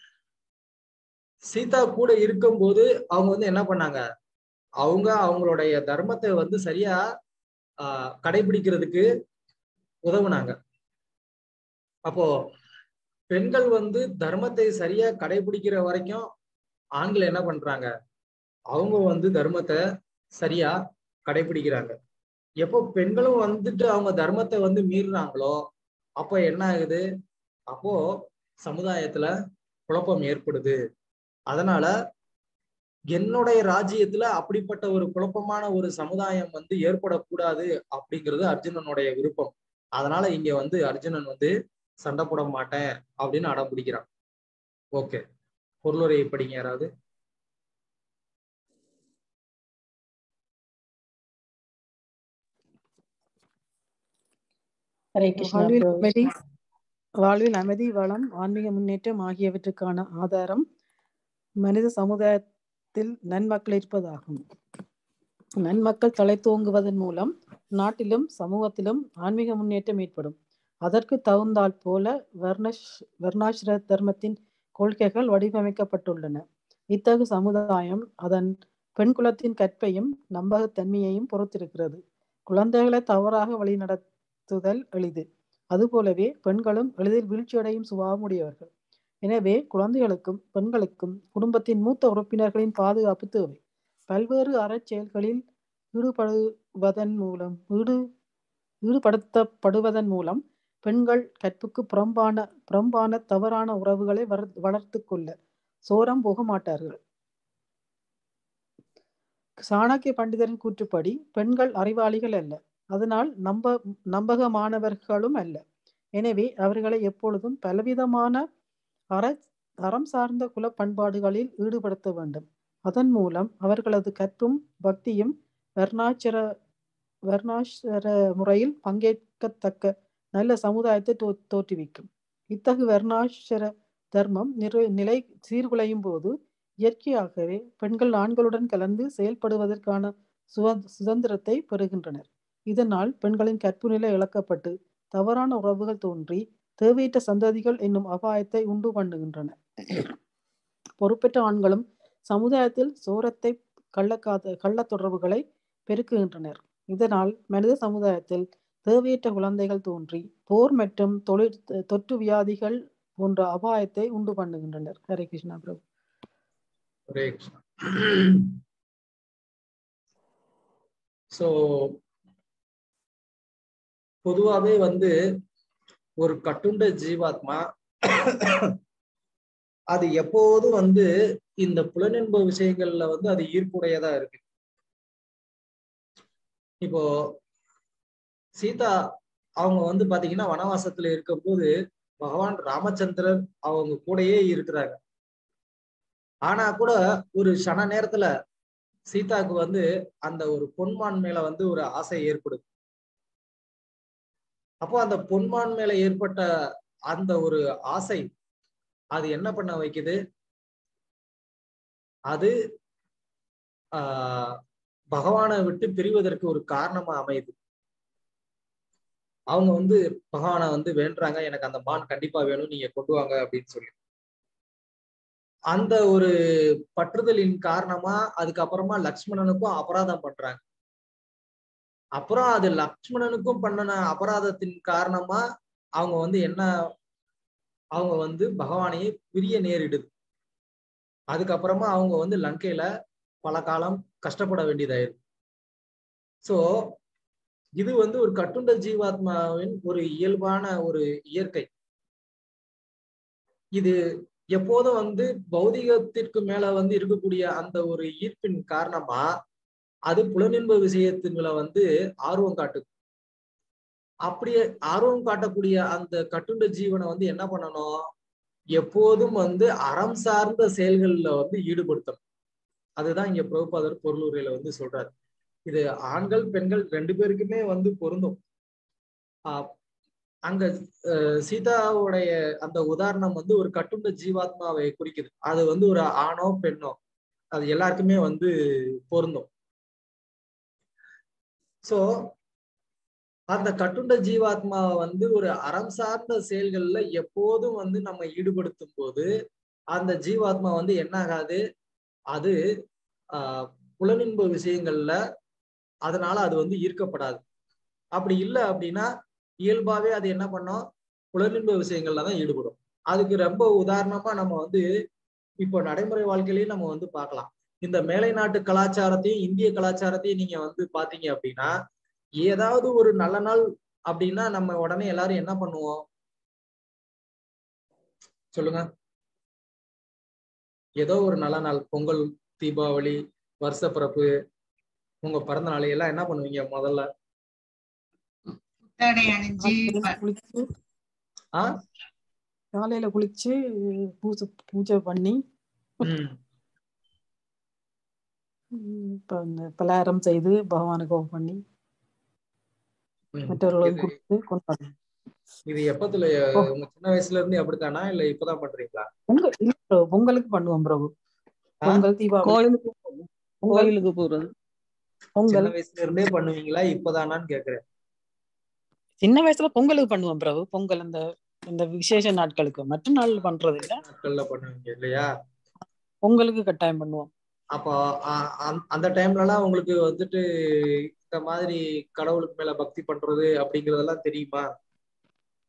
சீதா கூட இருக்கும்போது அவங்க வந்து என்ன பண்ணாங்க அவங்க அவங்களுடைய தர்மத்தை வந்து சரியா ஆஹ் கடைபிடிக்கிறதுக்கு உதவுனாங்க அப்போ பெண்கள் வந்து தர்மத்தை சரியா கடைபிடிக்கிற வரைக்கும் ஆண்கள் என்ன பண்றாங்க அவங்க வந்து தர்மத்தை சரியா கடைபிடிக்கிறாங்க எப்போ பெண்களும் வந்துட்டு அவங்க தர்மத்தை வந்து மீறுறாங்களோ அப்போ என்ன ஆகுது அப்போ சமுதாயத்துல குழப்பம் ஏற்படுது அதனால என்னுடைய ராஜ்யத்துல அப்படிப்பட்ட ஒரு குழப்பமான ஒரு சமுதாயம் வந்து ஏற்படக்கூடாது அப்படிங்கிறது அர்ஜுனனுடைய விருப்பம் அதனால இங்க வந்து அர்ஜுனன் வந்து சண்டை போட மாட்டேன் அப்படின்னு அடம் பிடிக்கிறான் ஓகே பொருளுரை படிங்க யாராவது ஹரே கிருஷ்ணா வாழ்வில் bro. அமைதி வாழ்வில் அமைதி வளம் ஆன்மீக முன்னேற்றம் ஆகியவற்றுக்கான ஆதாரம் மனித சமுதாயத்தில் நன்மக்கள் இருப்பதாகும் நன்மக்கள் தலைத்தோங்குவதன் மூலம் நாட்டிலும் சமூகத்திலும் ஆன்மீக முன்னேற்றம் ஏற்படும் அதற்கு தகுந்தாற் போல வர்ணஷ் வர்ணாசிர தர்மத்தின் கொள்கைகள் வடிவமைக்கப்பட்டுள்ளன இத்தகு சமுதாயம் அதன் பெண் குலத்தின் கற்பையும் நம்பகத்தன்மையையும் பொறுத்திருக்கிறது குழந்தைகளை தவறாக வழிநடத்துதல் எளிது அதுபோலவே பெண்களும் எளிதில் வீழ்ச்சியடையும் சுபாவமுடையவர்கள் எனவே குழந்தைகளுக்கும் பெண்களுக்கும் குடும்பத்தின் மூத்த உறுப்பினர்களின் பாதுகாப்பு தேவை பல்வேறு அறச்செயல்களில் ஈடுபடுவதன் மூலம் ஈடு ஈடுபடுத்தப்படுவதன் மூலம் பெண்கள் கற்புக்கு புறம்பான புறம்பான தவறான உறவுகளை வளர்த்து கொள்ள சோரம் போக மாட்டார்கள் சாணக்கிய பண்டிதரின் கூற்றுப்படி பெண்கள் அறிவாளிகள் அல்ல அதனால் நம்ப நம்பகமானவர்களும் அல்ல எனவே அவர்களை எப்பொழுதும் பலவிதமான அற அறம் சார்ந்த குல பண்பாடுகளில் ஈடுபடுத்த வேண்டும் அதன் மூலம் அவர்களது கற்பும் பக்தியும் வர்ணாச்சர வர்ணாச்சர முறையில் பங்கேற்கத்தக்க நல்ல சமுதாயத்தை தோ தோற்றுவிக்கும் இத்தகு வர்ணாச்சர தர்மம் நிறை நிலை சீர்குலையும் போது இயற்கையாகவே பெண்கள் ஆண்களுடன் கலந்து செயல்படுவதற்கான சுத சுதந்திரத்தை பெறுகின்றனர் இதனால் பெண்களின் கற்பு நிலை இழக்கப்பட்டு தவறான உறவுகள் தோன்றி தேவையற்ற சந்ததிகள் என்னும் அபாயத்தை உண்டு பண்ணுகின்றன பொறுப்பற்ற ஆண்களும் சமுதாயத்தில் சோரத்தை கள்ளக்காத கள்ள தொடர்புகளை பெருக்குகின்றனர் இதனால் மனித சமுதாயத்தில் தேவையற்ற குழந்தைகள் தோன்றி போர் மற்றும் தொழில் தொற்று வியாதிகள் போன்ற அபாயத்தை உண்டு பண்ணுகின்றனர் ஹரே கிருஷ்ணா பிரபு ஹரே கிருஷ்ணா ஸோ பொதுவாகவே வந்து ஒரு கட்டுண்ட ஜீவாத்மா அது எப்போதும் வந்து இந்த புலனின்ப விஷயங்கள்ல வந்து அது ஈர்ப்புடையதா இருக்கு இப்போ சீதா அவங்க வந்து பாத்தீங்கன்னா வனவாசத்துல இருக்கும்போது பகவான் ராமச்சந்திரர் அவங்க கூடயே இருக்கிறாங்க ஆனா கூட ஒரு சன நேரத்துல சீதாக்கு வந்து அந்த ஒரு பொன்மான் மேல வந்து ஒரு ஆசை ஏற்படுது அப்போ அந்த பொன்மான் மேல ஏற்பட்ட அந்த ஒரு ஆசை அது என்ன பண்ண வைக்குது அது ஆஹ் பகவானை விட்டு பிரிவதற்கு ஒரு காரணமா அமையுது அவங்க வந்து பகவானை வந்து வேண்டுறாங்க எனக்கு அந்த மான் கண்டிப்பா வேணும் நீங்க கொண்டு வாங்க அப்படின்னு சொல்லி அந்த ஒரு பற்றுதலின் காரணமா அதுக்கப்புறமா லக்ஷ்மணனுக்கும் அபராதம் பண்றாங்க அப்புறம் அது லக்ஷ்மணனுக்கும் பண்ணின அபராதத்தின் காரணமா அவங்க வந்து என்ன அவங்க வந்து பகவானையே பிரிய நேரிடுது அதுக்கப்புறமா அவங்க வந்து லங்கையில பல காலம் கஷ்டப்பட வேண்டியதாயிருக்கு சோ இது வந்து ஒரு கட்டுண்ட ஜீவாத்மாவின் ஒரு இயல்பான ஒரு இயற்கை இது எப்போதும் வந்து பௌதிகத்திற்கு மேல வந்து இருக்கக்கூடிய அந்த ஒரு ஈர்ப்பின் காரணமா அது புலனின்ப விஷயத்தின் வந்து ஆர்வம் காட்டுது அப்படியே ஆர்வம் காட்டக்கூடிய அந்த கட்டுண்ட ஜீவனை வந்து என்ன பண்ணணும் எப்போதும் வந்து அறம் சார்ந்த செயல்கள்ல வந்து ஈடுபடுத்தணும் அதுதான் இங்க பிரபுபாதர் பொருளுரையில வந்து சொல்றாரு இது ஆண்கள் பெண்கள் ரெண்டு பேருக்குமே வந்து பொருந்தும் ஆஹ் அங்க சீதாவுடைய அந்த உதாரணம் வந்து ஒரு கட்டுண்ட ஜீவாத்மாவை குறிக்குது அது வந்து ஒரு ஆணோ பெண்ணோ அது எல்லாருக்குமே வந்து பொருந்தும் சோ அந்த கட்டுண்ட ஜீவாத்மாவை வந்து ஒரு அறம் சார்ந்த செயல்கள்ல எப்போதும் வந்து நம்ம ஈடுபடுத்தும் போது அந்த ஜீவாத்மா வந்து என்ன ஆகாது அது ஆஹ் புலனின்ப விஷயங்கள்ல அதனால அது வந்து ஈர்க்கப்படாது அப்படி இல்லை அப்படின்னா இயல்பாவே அது என்ன பண்ணும் புலனின்ப விஷயங்கள்ல தான் ஈடுபடும் அதுக்கு ரொம்ப உதாரணமா நம்ம வந்து இப்போ நடைமுறை வாழ்க்கையிலையும் நம்ம வந்து பார்க்கலாம் இந்த மேலை நாட்டு கலாச்சாரத்தையும் இந்திய கலாச்சாரத்தையும் நீங்க வந்து பாத்தீங்க அப்படின்னா ஏதாவது ஒரு நல்ல நாள் அப்படின்னா நம்ம உடனே எல்லாரும் என்ன பண்ணுவோம் சொல்லுங்க ஏதோ ஒரு நல்ல நாள் பொங்கல் தீபாவளி வருஷ பிறப்பு உங்க பிறந்த நாள் எல்லாம் என்ன பண்ணுவீங்க முதல்ல புத்தாடை அணிஞ்சு ப- குளிச்சு ஆ காலையில குளிச்சு பூஜை பூஜை பண்ணி ம் உம் இப்ப இந்த பலகாரம் செய்து பகவானுக்கு ஓ பண்ணி ம். மற்றவர்களுக்கு இது- கொடுத்து கொண்டாடுவோம் இது எப்பத்துல உங்க சின்ன வயசுல இருந்து அப்படித்தானா இல்ல இப்பதான் பண்றீங்களா பொங்கல் இல்ல பிரபு, பொங்கலுக்கு பண்ணுவோம் பிரபு ஆ? பொங்கல் தீபாவளி கோயிலுக்கு பொங்கல் கோயிலுக்கு போறது பொங்கல் சின்ன வயசுல இருந்தே பண்ணுவீங்களா இப்பதானான்னு கேக்குறேன் சின்ன வயசுல பொங்கலுக்கு பண்ணுவோம் பிரபு பொங்கல் இந்த இந்த விசேஷ நாட்களுக்கு மற்ற நாள் பண்றது இல்ல நாட்கள்ல பண்ணுவீங்க இல்லையா பொங்கலுக்கு கட்டாயம் பண்ணுவோம் அப்போ அ- அந்த- அந்த டைம்ல எல்லாம் உங்களுக்கு வந்துட்டு இந்த மாதிரி கடவுளுக்கு மேல பக்தி பண்றது அப்படிங்கறதெல்லாம் தெரியுமா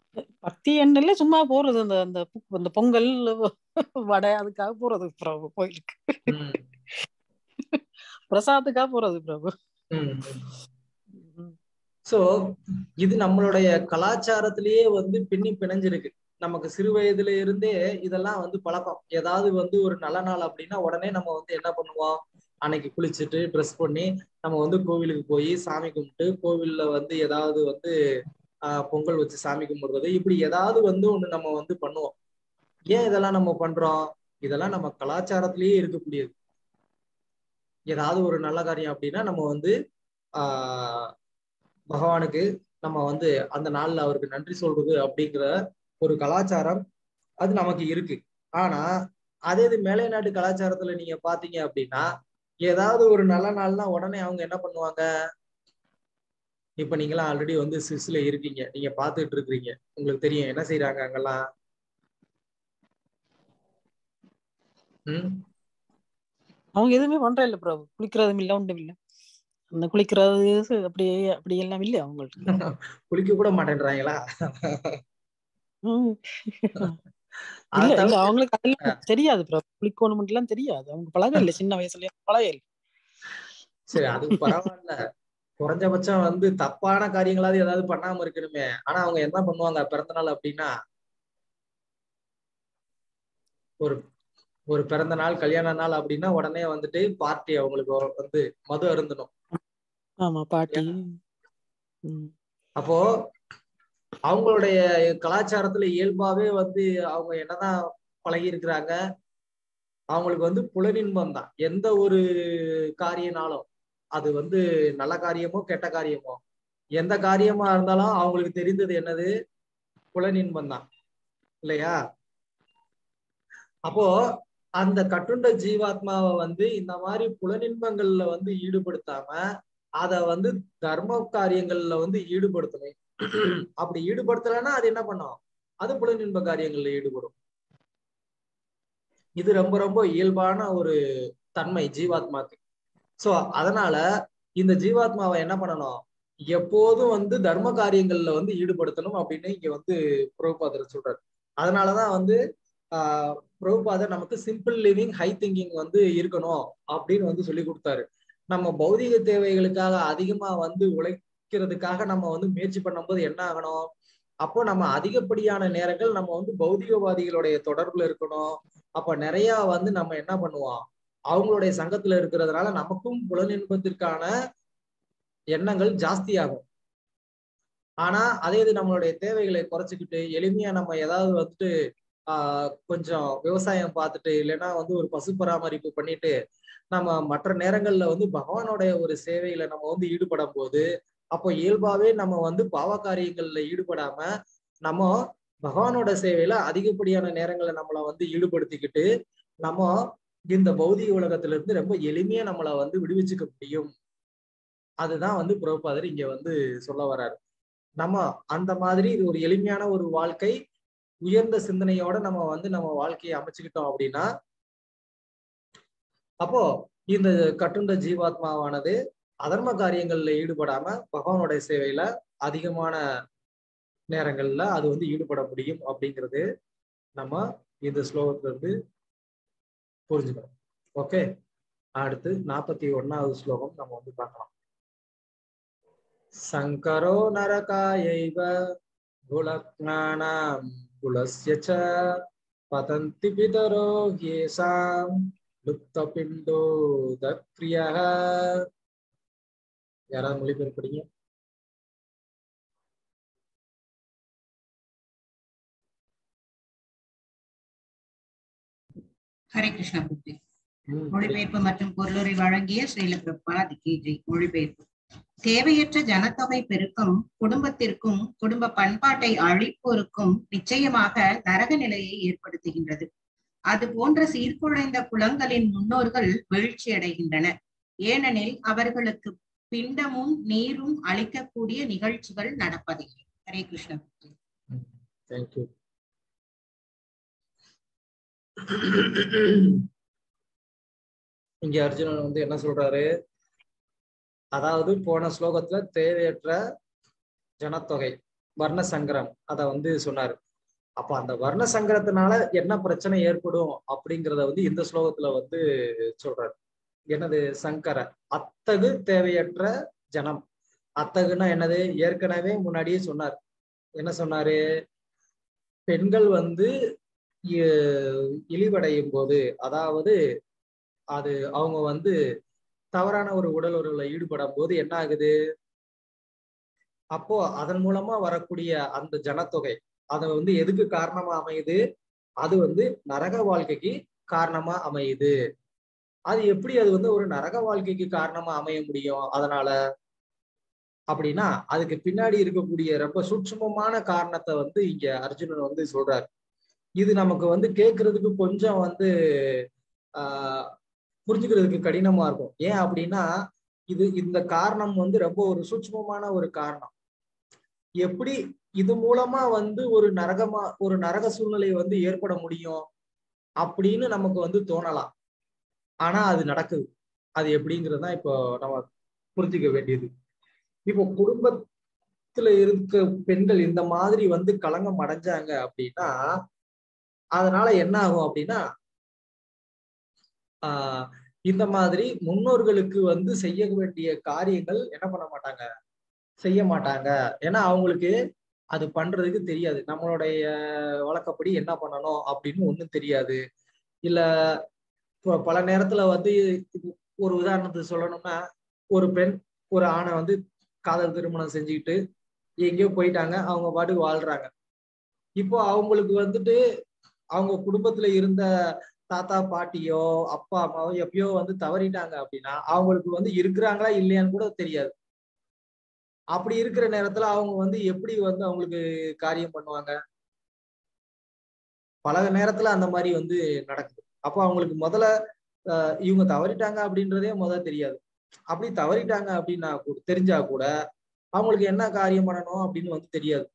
பக்தி எண்ணெயில சும்மா போறது அந்த அந்த பு- அந்த பொங்கல் வடை அதுக்காக போறது பிரபு கோயிலுக்கு ம், பிரசாதத்துக்காக போறது பிரபு ம், ம். ம். சோ இது நம்மளுடைய கலாச்சாரத்திலேயே வந்து பின்னி பிணைஞ்சிருக்கு நமக்கு சிறு வயதுல இருந்தே இதெல்லாம் வந்து பழக்கம் ஏதாவது வந்து ஒரு நல்ல நாள் அப்படின்னா உடனே நம்ம வந்து என்ன பண்ணுவோம் அன்னைக்கு குளிச்சுட்டு ட்ரெஸ் பண்ணி நம்ம வந்து கோவிலுக்கு போய் சாமி கும்பிட்டு கோவில்ல வந்து ஏதாவது வந்து ஆஹ் பொங்கல் வச்சு சாமி கும்பிடுறது இப்படி ஏதாவது வந்து ஒண்ணு நம்ம வந்து பண்ணுவோம் ஏன் இதெல்லாம் நம்ம பண்றோம் இதெல்லாம் நம்ம கலாச்சாரத்திலேயே இருக்கக்கூடியது ஏதாவது ஒரு நல்ல காரியம் அப்படின்னா நம்ம வந்து ஆஹ் பகவானுக்கு நம்ம வந்து அந்த நாள்ல அவருக்கு நன்றி சொல்றது அப்படிங்கிற ஒரு கலாச்சாரம் அது நமக்கு இருக்கு ஆனா அதே இது மேலை நாட்டு கலாச்சாரத்துல நீங்க பாத்தீங்க அப்படின்னா ஏதாவது ஒரு நல்ல நாள்னா உடனே அவங்க என்ன பண்ணுவாங்க இப்ப நீங்களாம் ஆல்ரெடி வந்து சுவிஸ்ல இருக்கீங்க நீங்க பாத்துட்டு இருக்கிறீங்க உங்களுக்கு தெரியும் என்ன செய்யறாங்க அங்கெல்லாம் ம் அவங்க எதுவுமே பண்ற இல்ல பிரபு குளிக்கிறதும் இல்ல ஒன்றும் இல்ல அந்த குளிக்கிறது அப்படியே அப்படி எல்லாம் இல்ல அவங்களுக்கு குளிக்க கூட மாட்டேன்றாங்களா ம். அதை இல்ல இல்ல தவிர அவங்களுக்கு அதெல்லாம் தெரியாது பிரபு குளிக்கணும் எல்லாம் தெரியாது அவங்க பழக இல்ல சின்ன வயசுல பழக இல்ல சரி அது பரவாயில்ல குறைஞ்சபட்சம் வந்து தப்பான காரியங்களாவது ஏதாவது பண்ணாம இருக்கணுமே ஆனா அவங்க என்ன பண்ணுவாங்க பிறந்த நாள் அப்படின்னா ஒரு ஒரு பிறந்த நாள் கல்யாண நாள் அப்படின்னா உடனே வந்துட்டு பார்ட்டி அவங்களுக்கு வந்து மது அருந்தணும் ஆமா பாட்டி ம். அப்போ அவங்களுடைய கலாச்சாரத்துல இயல்பாவே வந்து அவங்க என்னதான் பழகி இருக்கிறாங்க அவங்களுக்கு வந்து புலனின்பம் தான் எந்த ஒரு காரியனாலும் அது வந்து நல்ல காரியமோ கெட்ட காரியமோ எந்த காரியமா இருந்தாலும் அவங்களுக்கு தெரிந்தது என்னது புலனின்பம் தான் இல்லையா அப்போ அந்த கட்டுண்ட ஜீவாத்மாவை வந்து இந்த மாதிரி புலனின்பங்கள்ல வந்து ஈடுபடுத்தாம அத வந்து தர்ம காரியங்கள்ல வந்து ஈடுபடுத்தணும் அப்படி ஈடுபடுத்தலைன்னா அது என்ன பண்ணும் அது புலனின்ப காரியங்கள்ல ஈடுபடும் இது ரொம்ப ரொம்ப இயல்பான ஒரு தன்மை ஜீவாத்மாக்கு சோ அதனால இந்த ஜீவாத்மாவை என்ன பண்ணணும் எப்போதும் வந்து தர்ம காரியங்கள்ல வந்து ஈடுபடுத்தணும் அப்படின்னு இங்க வந்து பிரபுபாதர் சொல்றாரு அதனாலதான் வந்து ஆஹ் பிரபுபாதர் நமக்கு சிம்பிள் லிவிங் ஹை திங்கிங் வந்து இருக்கணும் அப்படின்னு வந்து சொல்லி கொடுத்தாரு நம்ம பௌதிக தேவைகளுக்காக அதிகமா வந்து உழைக்கிறதுக்காக நம்ம வந்து முயற்சி பண்ணும்போது என்ன ஆகணும் அப்போ நம்ம அதிகப்படியான நேரங்கள் நம்ம வந்து பௌதிகவாதிகளுடைய தொடர்புல இருக்கணும் அப்ப நிறைய வந்து நம்ம என்ன பண்ணுவோம் அவங்களுடைய சங்கத்துல இருக்கிறதுனால நமக்கும் புலனின்பத்திற்கான எண்ணங்கள் ஜாஸ்தி ஆகும் ஆனா அதே இது நம்மளுடைய தேவைகளை குறைச்சிக்கிட்டு எளிமையா நம்ம ஏதாவது வந்துட்டு ஆஹ் கொஞ்சம் விவசாயம் பார்த்துட்டு இல்லைன்னா வந்து ஒரு பசு பராமரிப்பு பண்ணிட்டு நம்ம மற்ற நேரங்கள்ல வந்து பகவானுடைய ஒரு சேவையில நம்ம வந்து ஈடுபடும் போது அப்போ இயல்பாவே நம்ம வந்து பாவ காரியங்கள்ல ஈடுபடாம நம்ம பகவானோட சேவையில அதிகப்படியான நேரங்களை நம்மளை வந்து ஈடுபடுத்திக்கிட்டு நம்ம இந்த பௌதிக உலகத்துல இருந்து ரொம்ப எளிமையா நம்மளை வந்து விடுவிச்சுக்க முடியும் அதுதான் வந்து புரோபாதர் இங்க வந்து சொல்ல வர்றாரு நம்ம அந்த மாதிரி இது ஒரு எளிமையான ஒரு வாழ்க்கை உயர்ந்த சிந்தனையோட நம்ம வந்து நம்ம வாழ்க்கையை அமைச்சுக்கிட்டோம் அப்படின்னா அப்போ இந்த கட்டுண்ட ஜீவாத்மாவானது அதர்ம காரியங்கள்ல ஈடுபடாம பகவானுடைய சேவையில அதிகமான நேரங்கள்ல அது வந்து ஈடுபட முடியும் அப்படிங்கிறது நம்ம இந்த ஸ்லோகத்துல இருந்து புரிஞ்சுக்கணும் ஓகே அடுத்து நாற்பத்தி ஒன்னாவது ஸ்லோகம் நம்ம வந்து பார்க்கலாம் சங்கரோ நரகாயைவ குலக்ஞானாம் குலஸ்ய ச பதந்தி பிதரோ ஹேசாம் லுப்தபிண்டோ தக்ரியா யாராவது மொழிபெயர்ப்பு படிங்க ஹரே கிருஷ்ணா புத்தி ம், மொழிபெயர்ப்பு மற்றும் பொருளுரை வழங்கிய ஸ்ரீல பிரபாத் கீஜி மொழிபெயர்ப்பு தேவையற்ற ஜனத்தொகை பெருக்கம் குடும்பத்திற்கும் குடும்ப பண்பாட்டை அழிப்போருக்கும் நிச்சயமாக நரக நிலையை ஏற்படுத்துகின்றது அது போன்ற சீர்குலைந்த குலங்களின் முன்னோர்கள் வீழ்ச்சி அடைகின்றனர் ஏனெனில் அவர்களுக்கு பிண்டமும் நீரும் அளிக்கக்கூடிய நிகழ்ச்சிகள் நடப்பதில்லை ஹரே கிருஷ்ணா புத்தி தேங்க்யூ இங்க அர்ஜுனன் வந்து என்ன சொல்றாரு அதாவது போன ஸ்லோகத்துல தேவையற்ற ஜனத்தொகை வர்ண சங்கரம் அத வந்து சொன்னாரு அப்ப அந்த வர்ண சங்கரத்தினால என்ன பிரச்சனை ஏற்படும் அப்படிங்கிறத வந்து இந்த ஸ்லோகத்துல வந்து சொல்றாரு என்னது சங்கர அத்தகு தேவையற்ற ஜனம் அத்தகுன்னா என்னது ஏற்கனவே முன்னாடியே சொன்னார் என்ன சொன்னாரு பெண்கள் வந்து இ- இழிவடையும் போது அதாவது அது அவங்க வந்து தவறான ஒரு உடல் உறவுல ஈடுபடும் போது என்ன ஆகுது அப்போ அதன் மூலமா வரக்கூடிய அந்த ஜனத்தொகை அது வந்து எதுக்கு காரணமா அமையுது அது வந்து நரக வாழ்க்கைக்கு காரணமா அமையுது அது எப்படி அது வந்து ஒரு நரக வாழ்க்கைக்கு காரணமா அமைய முடியும் அதனால அப்படின்னா அதுக்கு பின்னாடி இருக்கக்கூடிய ரொம்ப சூட்சுமமான காரணத்தை வந்து இங்க அர்ஜுனன் வந்து சொல்றாரு இது நமக்கு வந்து கேட்கறதுக்கு கொஞ்சம் வந்து ஆஹ் புரிஞ்சுக்கிறதுக்கு கடினமா இருக்கும் ஏன் அப்படின்னா இது இந்த காரணம் வந்து ரொம்ப ஒரு சூட்சுமமான ஒரு காரணம் எப்படி இது மூலமா வந்து ஒரு நரகமா ஒரு நரக சூழ்நிலை வந்து ஏற்பட முடியும் அப்படின்னு நமக்கு வந்து தோணலாம் ஆனா அது நடக்குது அது எப்படிங்கிறது தான் இப்போ நம்ம புரிஞ்சுக்க வேண்டியது இப்போ குடும்பத்துல இருக்க பெண்கள் இந்த மாதிரி வந்து களங்கம் அடைஞ்சாங்க அப்படின்னா அதனால என்ன ஆகும் அப்படின்னா ஆஹ் இந்த மாதிரி முன்னோர்களுக்கு வந்து செய்ய வேண்டிய காரியங்கள் என்ன பண்ண மாட்டாங்க செய்ய மாட்டாங்க ஏன்னா அவங்களுக்கு அது பண்றதுக்கு தெரியாது நம்மளுடைய வழக்கப்படி என்ன பண்ணணும் அப்படின்னு ஒண்ணும் தெரியாது இல்ல இப்போ பல நேரத்துல வந்து ஒரு உதாரணத்துக்கு சொல்லணும்னா ஒரு பெண் ஒரு ஆணை வந்து காதல் திருமணம் செஞ்சுக்கிட்டு எங்கேயோ போயிட்டாங்க அவங்க பாட்டுக்கு வாழ்றாங்க இப்போ அவங்களுக்கு வந்துட்டு அவங்க குடும்பத்துல இருந்த தாத்தா பாட்டியோ அப்பா அம்மாவோ எப்பயோ வந்து தவறிட்டாங்க அப்படின்னா அவங்களுக்கு வந்து இருக்கிறாங்களா இல்லையான்னு கூட தெரியாது அப்படி இருக்கிற நேரத்துல அவங்க வந்து எப்படி வந்து அவங்களுக்கு காரியம் பண்ணுவாங்க பல நேரத்துல அந்த மாதிரி வந்து நடக்குது அப்போ அவங்களுக்கு முதல்ல அஹ், இவங்க தவறிட்டாங்க அப்படின்றதே முதல்ல தெரியாது அப்படி தவறிட்டாங்க அப்படின்னா கூட தெரிஞ்சா கூட அவங்களுக்கு என்ன காரியம் பண்ணணும் அப்படின்னு வந்து தெரியாது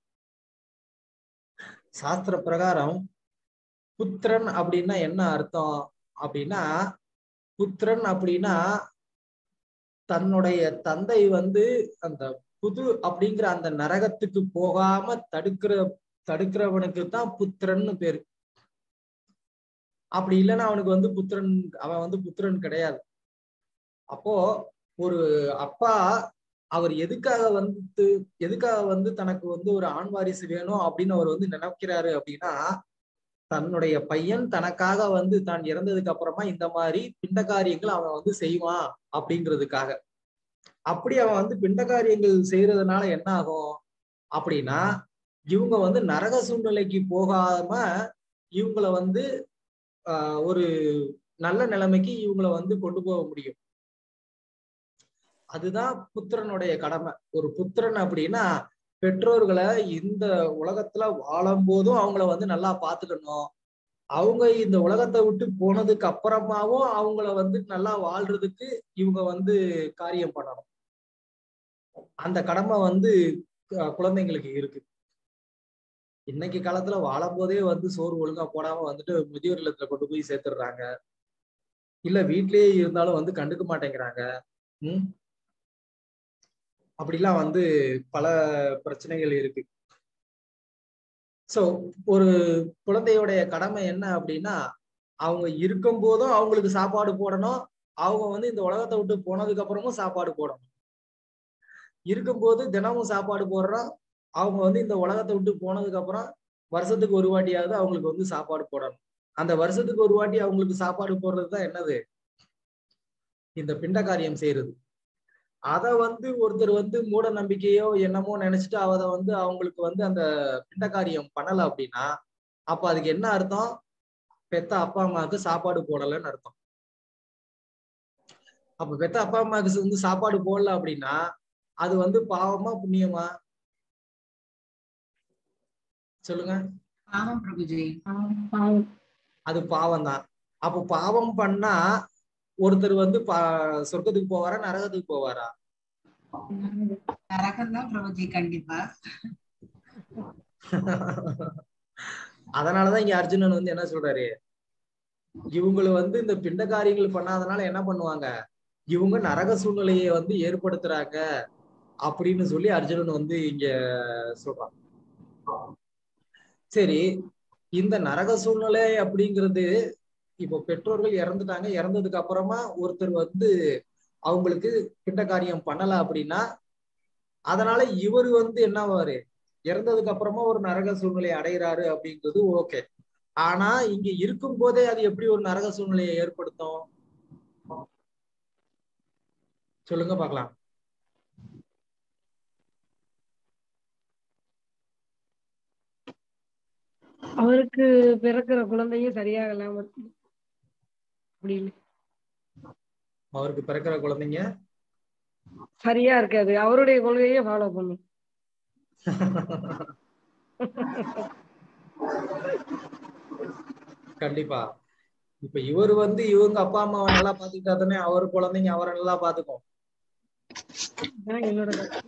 சாஸ்திர பிரகாரம் புத்திரன் அப்படின்னா என்ன அர்த்தம் அப்படின்னா புத்திரன் அப்படின்னா தன்னுடைய தந்தை வந்து அந்த புது அப்படிங்கிற அந்த நரகத்துக்கு போகாம தடுக்கிற தடுக்கிறவனுக்கு தான் புத்திரன்னு பேரு அப்படி இல்லைன்னா அவனுக்கு வந்து புத்திரன் அவன் வந்து புத்திரன் கிடையாது அப்போ ஒரு அப்பா அவர் எதுக்காக வந்து எதுக்காக வந்து தனக்கு வந்து ஒரு ஆண் வாரிசு வேணும் அப்படின்னு அவர் வந்து நினைக்கிறாரு அப்படின்னா தன்னுடைய பையன் தனக்காக வந்து தான் இறந்ததுக்கு அப்புறமா இந்த மாதிரி பிண்ட காரியங்கள் அவன் வந்து செய்வான் அப்படின்றதுக்காக அப்படி அவன் வந்து பிண்ட காரியங்கள் செய்யறதுனால என்ன ஆகும் அப்படின்னா இவங்க வந்து நரக சூழ்நிலைக்கு போகாம இவங்கள வந்து ஆஹ் ஒரு நல்ல நிலைமைக்கு இவங்கள வந்து கொண்டு போக முடியும் அதுதான் புத்திரனுடைய கடமை ஒரு புத்திரன் அப்படின்னா பெற்றோர்களை இந்த உலகத்துல வாழும் போதும் அவங்கள வந்து நல்லா பாத்துக்கணும் அவங்க இந்த உலகத்தை விட்டு போனதுக்கு அப்புறமாவும் அவங்கள வந்து நல்லா வாழ்றதுக்கு இவங்க வந்து காரியம் பண்ணணும் அந்த கடமை வந்து கு- குழந்தைங்களுக்கு இருக்கு இன்னைக்கு காலத்துல வாழும் போதே வந்து சோறு ஒழுங்கா போடாம வந்துட்டு முதியோர் இல்லத்துல கொண்டு போய் சேர்த்துடுறாங்க இல்ல வீட்லயே இருந்தாலும் வந்து கண்டுக்க மாட்டேங்கிறாங்க உம் அப்படிலாம் வந்து பல பிரச்சனைகள் இருக்கு சோ ஒரு குழந்தையோடைய கடமை என்ன அப்படின்னா அவங்க இருக்கும் போதும் அவங்களுக்கு சாப்பாடு போடணும் அவங்க வந்து இந்த உலகத்தை விட்டு போனதுக்கு அப்புறமும் சாப்பாடு போடணும் இருக்கும்போது தினமும் சாப்பாடு போடுறோம் அவங்க வந்து இந்த உலகத்தை விட்டு போனதுக்கு அப்புறம் வருஷத்துக்கு ஒரு வாட்டியாவது அவங்களுக்கு வந்து சாப்பாடு போடணும் அந்த வருஷத்துக்கு ஒரு வாட்டி அவங்களுக்கு சாப்பாடு போடுறது தான் என்னது இந்த பிண்ட காரியம் செய்யறது அத வந்து ஒருத்தர் வந்து மூட நம்பிக்கையோ என்னமோ நினைச்சிட்டு அதை வந்து அவங்களுக்கு வந்து அந்த பிண்ட காரியம் பண்ணல அப்படின்னா அப்ப அதுக்கு என்ன அர்த்தம் பெத்த அப்பா அம்மாவுக்கு சாப்பாடு போடலைன்னு அர்த்தம் அப்ப பெத்த அப்பா அம்மாவுக்கு வந்து சாப்பாடு போடல அப்படின்னா அது வந்து பாவமா புண்ணியமா சொல்லுங்க பாவம் பிரபுஜி அது பாவம் தான் அப்போ பாவம் பண்ணா ஒருத்தர் வந்து பா சொர்க்கத்துக்கு போவாரா நரகத்துக்கு போவாரா நரகம் தான் பிரபுஜி கண்டிப்பா அதனாலதான் இங்க அர்ஜுனன் வந்து என்ன சொல்றாரு இவங்களை வந்து இந்த பிண்ட காரியங்கள் பண்ணாதனால என்ன பண்ணுவாங்க இவங்க நரக சூழ்நிலையை வந்து ஏற்படுத்துறாங்க அப்படின்னு சொல்லி அர்ஜுனன் வந்து இங்க சொல்றான் சரி இந்த நரக சூழ்நிலை அப்படிங்கிறது இப்போ பெற்றோர்கள் இறந்துட்டாங்க இறந்ததுக்கு அப்புறமா ஒருத்தர் வந்து அவங்களுக்கு பிண்ட காரியம் பண்ணல அப்படின்னா அதனால இவர் வந்து என்னவாரு இறந்ததுக்கு அப்புறமா ஒரு நரக சூழ்நிலையை அடைகிறாரு அப்படிங்கிறது ஓகே ஆனா இங்க இருக்கும் போதே அது எப்படி ஒரு நரக சூழ்நிலையை ஏற்படுத்தும் சொல்லுங்க பார்க்கலாம் அவருக்கு பிறக்கிற குழந்தையும் சரியாக இல்லாம இருக்கு. அப்படின்னு அவருக்கு பிறக்கிற குழந்தைங்க சரியா இருக்காது அவருடைய கொள்கையை ஃபாலோ பண்ணும் கண்டிப்பா இப்ப இவர் வந்து இவங்க அப்பா அம்மாவை நல்லா பாத்துக்கிட்டா தானே அவர் குழந்தைங்க அவரை நல்லா பாத்துக்கும் அதான் என்னோட கருத்து.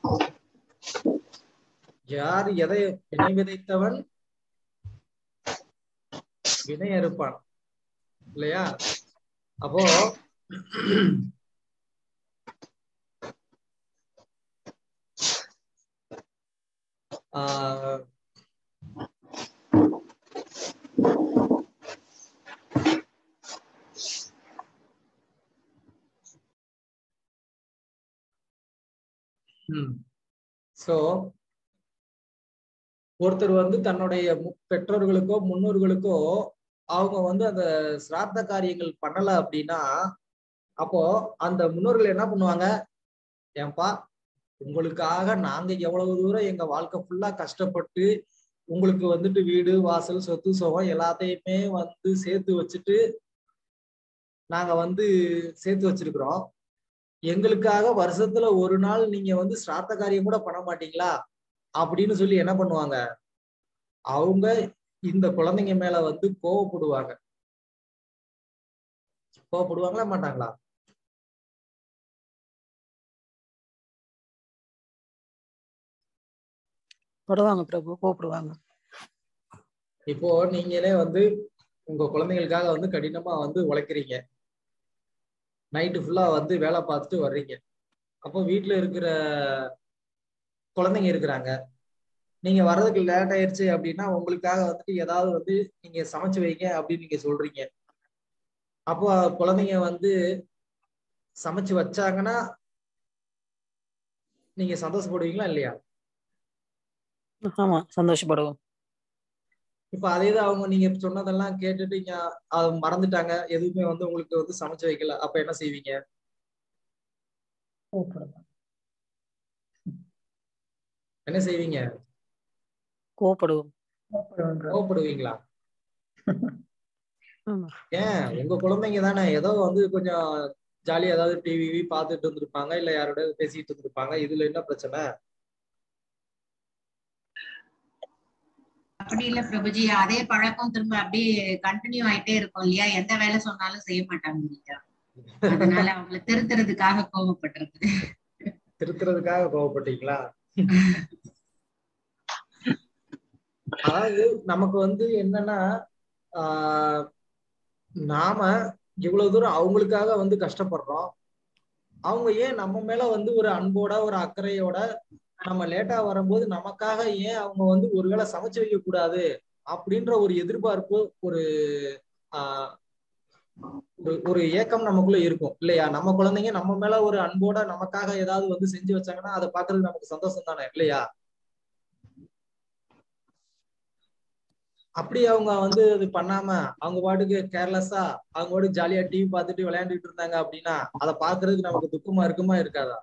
யார் எதை வினை விதைத்தவன் வினை அறுப்பான் இல்லையா அப்போ ஆஹ் ம் சோ ஒருத்தர் வந்து தன்னுடைய மு- பெற்றோர்களுக்கோ முன்னோர்களுக்கோ அவங்க வந்து அந்த சிராத்த காரியங்கள் பண்ணல அப்படின்னா அப்போ அந்த முன்னோர்கள் என்ன பண்ணுவாங்க ஏன்பா உங்களுக்காக நாங்க எவ்வளவு தூரம் எங்க வாழ்க்கை ஃபுல்லா கஷ்டப்பட்டு உங்களுக்கு வந்துட்டு வீடு வாசல் சொத்து சுகம் எல்லாத்தையுமே வந்து சேர்த்து வச்சுட்டு நாங்க வந்து சேர்த்து வச்சிருக்கிறோம் எங்களுக்காக வருஷத்துல ஒரு நாள் நீங்க வந்து சிராத்த காரியம் கூட பண்ண மாட்டீங்களா அப்படின்னு சொல்லி என்ன பண்ணுவாங்க அவங்க இந்த குழந்தைங்க மேல வந்து கோவப்படுவாங்க கோவப்படுவாங்களா மாட்டாங்களா படுவாங்க பிரபு கூப்பிடுவாங்க இப்போ நீங்களே வந்து உங்க குழந்தைங்களுக்காக வந்து கடினமா வந்து உழைக்கிறீங்க நைட்டு ஃபுல்லா வந்து வேலை பார்த்துட்டு வர்றீங்க அப்போ வீட்டுல இருக்கிற குழந்தைங்க இருக்கிறாங்க நீங்க வர்றதுக்கு லேட் ஆயிருச்சு அப்படின்னா உங்களுக்காக வந்துட்டு ஏதாவது வந்து நீங்க சமைச்சு வைங்க அப்படின்னு நீங்க சொல்றீங்க அப்போ குழந்தைங்க வந்து சமைச்சு வச்சாங்கன்னா நீங்க சந்தோஷப்படுவீங்களா இல்லையா ஆமா சந்தோஷப்படுவோம் இப்ப அதே தான் அவங்க நீங்க சொன்னதெல்லாம் கேட்டுட்டு இங்க அதை மறந்துட்டாங்க எதுவுமே வந்து உங்களுக்கு வந்து சமைச்சு வைக்கல அப்ப என்ன செய்வீங்க என்ன செய்வீங்க கோவப்படுவோம் கோவப்படுவீங்களா ஆமா. ஏன் உங்க குழந்தைங்க தானே ஏதோ வந்து கொஞ்சம் ஜாலியா ஏதாவது டிவி பார்த்துட்டு இருந்திருப்பாங்க இல்ல யாரோட பேசிட்டு இருந்திருப்பாங்க இதுல என்ன பிரச்சனை அப்படி இல்ல பிரபுஜி அதே பழக்கம் திரும்ப அப்படியே கண்டினியூ ஆயிட்டே இருக்கும் இல்லையா எந்த வேலை சொன்னாலும் செய்ய மாட்டாங்க இல்லையா அதனால அவங்களை திருத்துறதுக்காக கோவப்பட்டிருக்கு திருத்துறதுக்காக கோவப்பட்டீங்களா அதாவது நமக்கு வந்து என்னன்னா ஆஹ் நாம இவ்வளவு தூரம் அவங்களுக்காக வந்து கஷ்டப்படுறோம் அவங்க ஏன் நம்ம மேல வந்து ஒரு அன்போட ஒரு அக்கறையோட நம்ம லேட்டா வரும்போது நமக்காக ஏன் அவங்க வந்து ஒருவேளை சமைச்சு வைக்க கூடாது அப்படின்ற ஒரு எதிர்பார்ப்பு ஒரு ஆஹ் ஒரு- ஒரு ஏக்கம் நமக்குள்ள இருக்கும் இல்லையா நம்ம குழந்தைங்க நம்ம மேல ஒரு அன்போட நமக்காக ஏதாவது வந்து செஞ்சு வச்சாங்கன்னா அதை பாக்குறது நமக்கு சந்தோஷம் தானே இல்லையா அப்படி அவங்க வந்து அது பண்ணாம அவங்க பாட்டுக்கு கேர்லெஸ்ஸா அவங்க பாட்டுக்கு ஜாலியா டிவி பார்த்துட்டு விளையாண்டுட்டு இருந்தாங்க அப்படின்னா அதை பாக்குறதுக்கு நமக்கு துக்கமா இருக்குமா இருக்காதா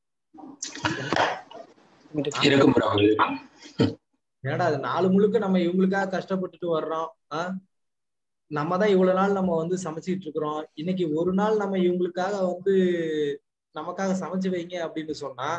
இருக்கும் பிரபு ஏடா அது நாலு முழுக்க நம்ம இவங்களுக்காக கஷ்டப்பட்டுட்டு வர்றோம் ஆ நம்ம தான் இவ்வளவு நாள் நம்ம வந்து சமைச்சிட்டு இருக்கிறோம் இன்னைக்கு ஒரு நாள் நம்ம இவங்களுக்காக வந்து நமக்காக சமைச்சு வைங்க அப்படின்னு சொன்னா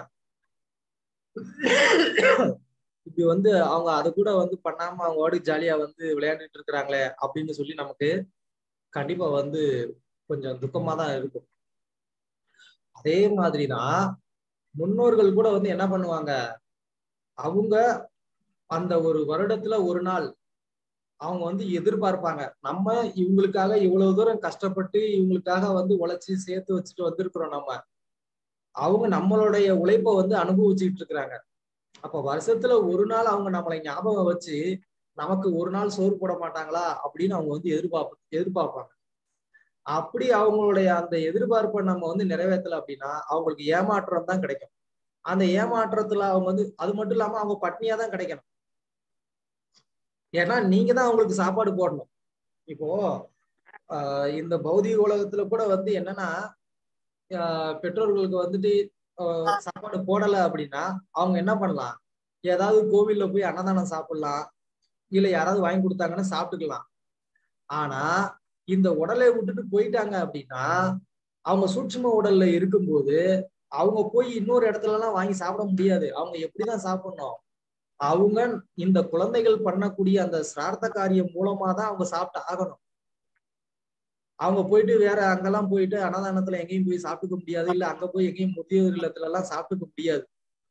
இப்படி வந்து அவங்க அது கூட வந்து பண்ணாம அவங்க வாடி ஜாலியா வந்து விளையாண்டுட்டு இருக்கிறாங்களே அப்படின்னு சொல்லி நமக்கு கண்டிப்பா வந்து கொஞ்சம் துக்கமா தான் இருக்கும் அதே மாதிரிதான் முன்னோர்கள் கூட வந்து என்ன பண்ணுவாங்க அவங்க அந்த ஒரு வருடத்துல ஒரு நாள் அவங்க வந்து எதிர்பார்ப்பாங்க நம்ம இவங்களுக்காக இவ்வளவு தூரம் கஷ்டப்பட்டு இவங்களுக்காக வந்து உழைச்சி சேர்த்து வச்சுட்டு வந்திருக்கிறோம் நம்ம அவங்க நம்மளுடைய உழைப்பை வந்து அனுபவிச்சுட்டு இருக்கிறாங்க அப்ப வருஷத்துல ஒரு நாள் அவங்க நம்மளை ஞாபகம் வச்சு நமக்கு ஒரு நாள் சோறு போட மாட்டாங்களா அப்படின்னு அவங்க வந்து எதிர்பார்ப்பு எதிர்பார்ப்பாங்க அப்படி அவங்களுடைய அந்த எதிர்பார்ப்பை நம்ம வந்து நிறைவேற்றல அப்படின்னா அவங்களுக்கு ஏமாற்றம் தான் கிடைக்கும் அந்த ஏமாற்றத்துல அவங்க வந்து அது மட்டும் இல்லாம அவங்க பட்னியா தான் கிடைக்கணும் ஏன்னா நீங்க தான் அவங்களுக்கு சாப்பாடு போடணும் இப்போ ஆஹ் இந்த பௌதிக உலகத்துல கூட வந்து என்னன்னா ஆஹ் பெற்றோர்களுக்கு வந்துட்டு ஆஹ் சாப்பாடு போடல அப்படின்னா அவங்க என்ன பண்ணலாம் ஏதாவது கோவில்ல போய் அன்னதானம் சாப்பிடலாம் இல்ல யாராவது வாங்கி கொடுத்தாங்கன்னா சாப்பிட்டுக்கலாம் ஆனா இந்த உடலை விட்டுட்டு போயிட்டாங்க அப்படின்னா அவங்க சூட்சும உடல்ல இருக்கும்போது அவங்க போய் இன்னொரு இடத்துல எல்லாம் வாங்கி சாப்பிட முடியாது அவங்க எப்படிதான் சாப்பிடணும் அவங்க இந்த குழந்தைகள் பண்ணக்கூடிய அந்த சிரார்த்த காரியம் மூலமா தான் அவங்க சாப்பிட்டு ஆகணும் அவங்க போயிட்டு வேற அங்கெல்லாம் போயிட்டு அன்னதானத்துல எங்கேயும் போய் சாப்பிட்டுக்க முடியாது இல்ல அங்க போய் எங்கேயும் முதியோர் இல்லத்துல எல்லாம் சாப்பிட்டுக்க முடியாது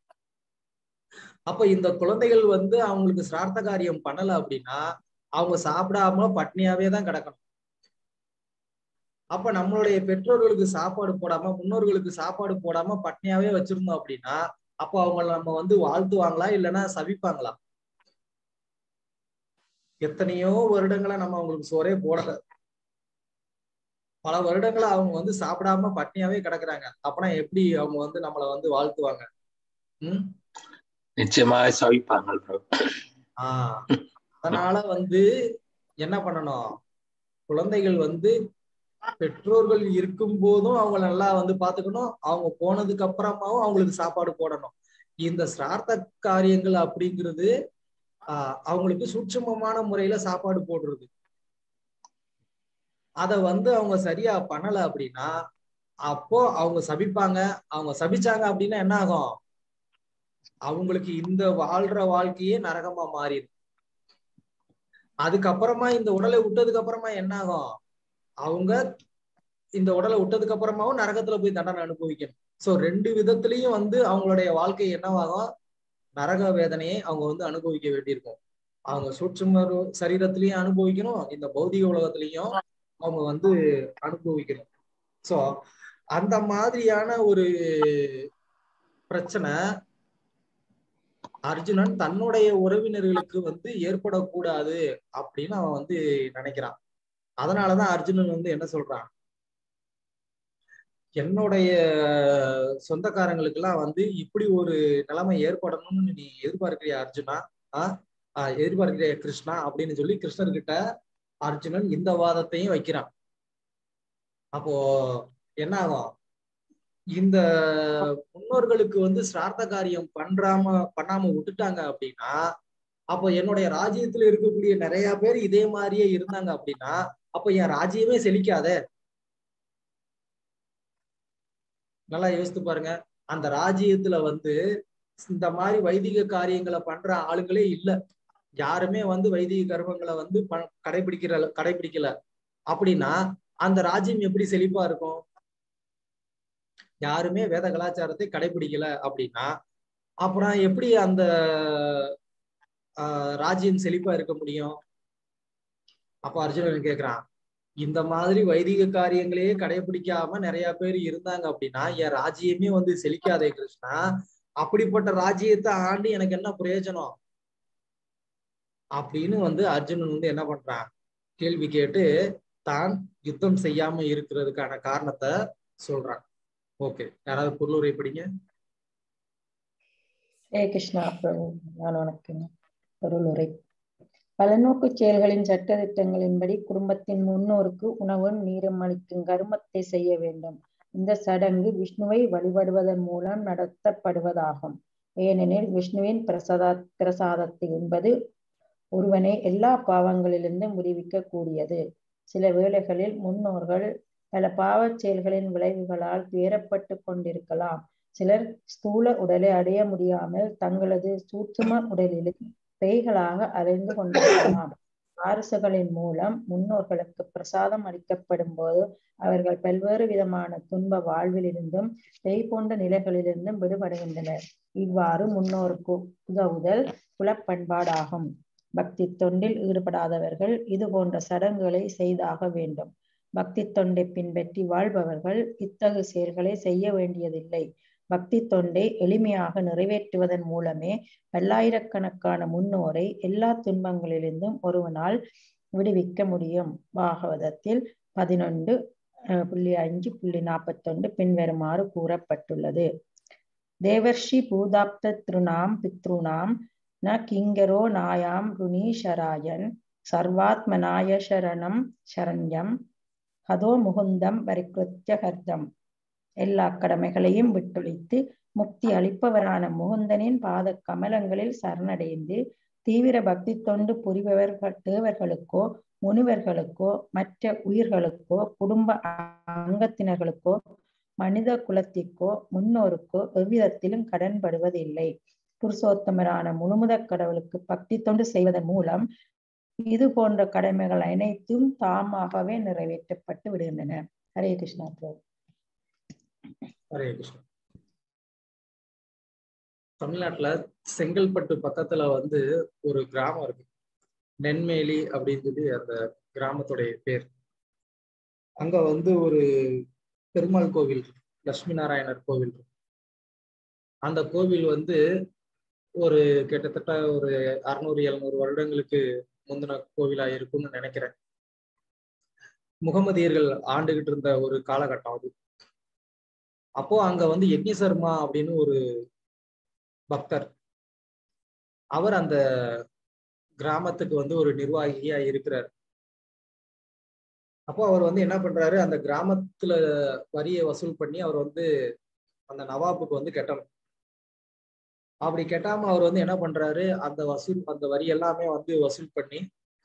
அப்ப இந்த குழந்தைகள் வந்து அவங்களுக்கு சிரார்த்த காரியம் பண்ணல அப்படின்னா அவங்க சாப்பிடாம பட்னியாவே தான் கிடக்கணும் அப்ப நம்மளுடைய பெற்றோர்களுக்கு சாப்பாடு போடாம முன்னோர்களுக்கு சாப்பாடு போடாம பட்னியாவே வச்சிருந்தோம் அப்படின்னா அப்போ அவங்க நம்ம வந்து வாழ்த்துவாங்களா இல்லைன்னா சவிப்பாங்களா எத்தனையோ வருடங்களா நம்ம அவங்களுக்கு சோறே போடல பல வருடங்களா அவங்க வந்து சாப்பிடாம பட்னியாவே கிடக்குறாங்க அப்பனா எப்படி அவங்க வந்து நம்மளை வந்து வாழ்த்துவாங்க உம் நிச்சயமாக சவிப்பாங்க ப்ரோ ஆஹ் அதனால வந்து என்ன பண்ணணும் குழந்தைகள் வந்து பெற்றோர்கள் இருக்கும் போதும் அவங்க நல்லா வந்து பாத்துக்கணும் அவங்க போனதுக்கு அப்புறமாவும் அவங்களுக்கு சாப்பாடு போடணும் இந்த சிரார்த்த காரியங்கள் அப்படிங்கிறது ஆஹ் அவங்களுக்கு சூட்சுமமான முறையில சாப்பாடு போடுறது அத வந்து அவங்க சரியா பண்ணல அப்படின்னா அப்போ அவங்க சபிப்பாங்க அவங்க சபிச்சாங்க அப்படின்னா என்ன ஆகும் அவங்களுக்கு இந்த வாழ்ற வாழ்க்கையே நரகமா மாறிடும் அதுக்கப்புறமா இந்த உடலை விட்டதுக்கு அப்புறமா என்ன ஆகும் அவங்க இந்த உடலை விட்டதுக்கு அப்புறமாவும் நரகத்துல போய் தண்டனை அனுபவிக்கணும் சோ ரெண்டு விதத்திலையும் வந்து அவங்களுடைய வாழ்க்கை என்னவாகும் நரக வேதனையை அவங்க வந்து அனுபவிக்க வேண்டியிருக்கும் அவங்க சூட்சும சரீரத்திலையும் அனுபவிக்கணும் இந்த பௌதிக உலகத்திலையும் அவங்க வந்து அனுபவிக்கணும் சோ அந்த மாதிரியான ஒரு பிரச்சனை அர்ஜுனன் தன்னுடைய உறவினர்களுக்கு வந்து ஏற்படக்கூடாது அப்படின்னு அவன் வந்து நினைக்கிறான் அதனாலதான் அர்ஜுனன் வந்து என்ன சொல்றான் என்னுடைய சொந்தக்காரங்களுக்கு எல்லாம் வந்து இப்படி ஒரு நிலைமை ஏற்படணும்னு நீ எதிர்பார்க்கிறியா அர்ஜுனா ஆஹ் எதிர்பார்க்கிறியா கிருஷ்ணா அப்படின்னு சொல்லி கிருஷ்ணர்கிட்ட அர்ஜுனன் இந்த வாதத்தையும் வைக்கிறான் அப்போ என்ன ஆகும் இந்த முன்னோர்களுக்கு வந்து சிரார்த்த காரியம் பண்றாம பண்ணாம விட்டுட்டாங்க அப்படின்னா அப்போ என்னுடைய ராஜ்யத்துல இருக்கக்கூடிய நிறைய பேர் இதே மாதிரியே இருந்தாங்க அப்படின்னா அப்ப என் ராஜ்யமே செழிக்காதே நல்லா யோசித்து பாருங்க அந்த ராஜ்யத்துல வந்து இந்த மாதிரி வைதிக காரியங்களை பண்ற ஆளுங்களே இல்ல யாருமே வந்து வைதிக கர்மங்களை வந்து கடைபிடிக்கிற கடைபிடிக்கல அப்படின்னா அந்த ராஜ்யம் எப்படி செழிப்பா இருக்கும் யாருமே வேத கலாச்சாரத்தை கடைபிடிக்கல அப்படின்னா அப்புறம் எப்படி அந்த ராஜ்யம் செழிப்பா இருக்க முடியும் அப்ப அர்ஜுனன் கேக்குறான் இந்த மாதிரி வைதிக காரியங்களையே கடைபிடிக்காம நிறைய பேர் இருந்தாங்க அப்படின்னா என் ராஜ்யமே வந்து செழிக்காதே கிருஷ்ணா அப்படிப்பட்ட ராஜ்யத்தை ஆண்டு எனக்கு என்ன பிரயோஜனம் அப்படின்னு வந்து அர்ஜுனன் வந்து என்ன பண்றான் கேள்வி கேட்டு தான் யுத்தம் செய்யாம இருக்கிறதுக்கான காரணத்தை சொல்றான் ஓகே யாராவது பொருளுரை படிங்க ஏ கிருஷ்ணா பிரபு நான் வணக்கங்க பொருளுரை பலநோக்கு செயல்களின் சட்ட திட்டங்களின்படி குடும்பத்தின் முன்னோருக்கு உணவும் நீரும் அளிக்கும் கருமத்தை செய்ய வேண்டும் இந்த சடங்கு விஷ்ணுவை வழிபடுவதன் மூலம் நடத்தப்படுவதாகும் ஏனெனில் விஷ்ணுவின் பிரசாத பிரசாதத்தை என்பது ஒருவனை எல்லா பாவங்களிலிருந்தும் விடுவிக்க கூடியது சில வேளைகளில் முன்னோர்கள் பல பாவச் செயல்களின் விளைவுகளால் துயரப்பட்டு கொண்டிருக்கலாம் சிலர் ஸ்தூல உடலை அடைய முடியாமல் தங்களது சூட்சும உடலிலும் பேய்களாக அலைந்து கொண்டிருக்கலாம் வாரிசுகளின் மூலம் முன்னோர்களுக்கு பிரசாதம் அளிக்கப்படும் போது அவர்கள் பல்வேறு விதமான துன்ப வாழ்விலிருந்தும் பேய் போன்ற நிலைகளிலிருந்தும் விடுபடுகின்றனர் இவ்வாறு முன்னோருக்கு உதவுதல் குலப்பண்பாடாகும் பக்தி தொண்டில் ஈடுபடாதவர்கள் இது போன்ற சடங்குகளை செய்தாக வேண்டும் பக்தி தொண்டை பின்பற்றி வாழ்பவர்கள் இத்தகு செயல்களை செய்ய வேண்டியதில்லை பக்தி தொண்டை எளிமையாக நிறைவேற்றுவதன் மூலமே பல்லாயிரக்கணக்கான முன்னோரை எல்லா துன்பங்களிலிருந்தும் ஒருவனால் விடுவிக்க முடியும் பாகவதத்தில் பதினொன்று அஹ், புள்ளி அஞ்சு புள்ளி நாற்பத்தொன்று பின்வருமாறு கூறப்பட்டுள்ளது தேவர்ஷி பூதாப்த திருநாம் பித்ருணாம் ந கிங்கரோ நாயாம் ருணீஷராயன் சர்வாத்மனாய சரணம் சரண்யம் ஹதோ முகுந்தம் பரிகிருத்திய ஹர்தம் எல்லா கடமைகளையும் விட்டொழித்து முக்தி அளிப்பவரான முகுந்தனின் பாத கமலங்களில் சரணடைந்து தீவிர பக்தி தொண்டு புரிபவர்கள் தேவர்களுக்கோ முனிவர்களுக்கோ மற்ற உயிர்களுக்கோ குடும்ப அங்கத்தினர்களுக்கோ மனித குலத்திற்கோ முன்னோருக்கோ எவ்விதத்திலும் கடன்படுவதில்லை புருஷோத்தமரான முழுமுதற் கடவுளுக்கு பக்தி தொண்டு செய்வதன் மூலம் இது போன்ற கடமைகள் அனைத்தும் தாமாகவே நிறைவேற்றப்பட்டு விடுகின்றன ஹரே கிருஷ்ணா பிரபு ஹரே கிருஷ்ணா தமிழ்நாட்டுல செங்கல்பட்டு பக்கத்துல வந்து ஒரு கிராமம் இருக்கு நென்மேலி அப்படின்னு சொல்லி அந்த கிராமத்துடைய பேர் அங்க வந்து ஒரு பெருமாள் கோவில் இருக்கு லட்சுமி நாராயணர் கோவில் இருக்கு அந்த கோவில் வந்து ஒரு கிட்டத்தட்ட ஒரு அறுநூறு எழுநூறு வருடங்களுக்கு முந்தின கோவிலா இருக்கும்னு நினைக்கிறேன் முகமதியர்கள் ஆண்டுகிட்டு இருந்த ஒரு காலகட்டம் அது அப்போ அங்க வந்து யக்னி சர்மா அப்படின்னு ஒரு பக்தர் அவர் அந்த கிராமத்துக்கு வந்து ஒரு நிர்வாகியா இருக்கிறார் அப்போ அவர் வந்து என்ன பண்றாரு அந்த கிராமத்துல வரியை வசூல் பண்ணி அவர் வந்து அந்த நவாபுக்கு வந்து கட்டணும் அப்படி கெட்டாம அவர் வந்து என்ன பண்றாரு அந்த வசூல் அந்த வரி எல்லாமே வந்து வசூல் பண்ணி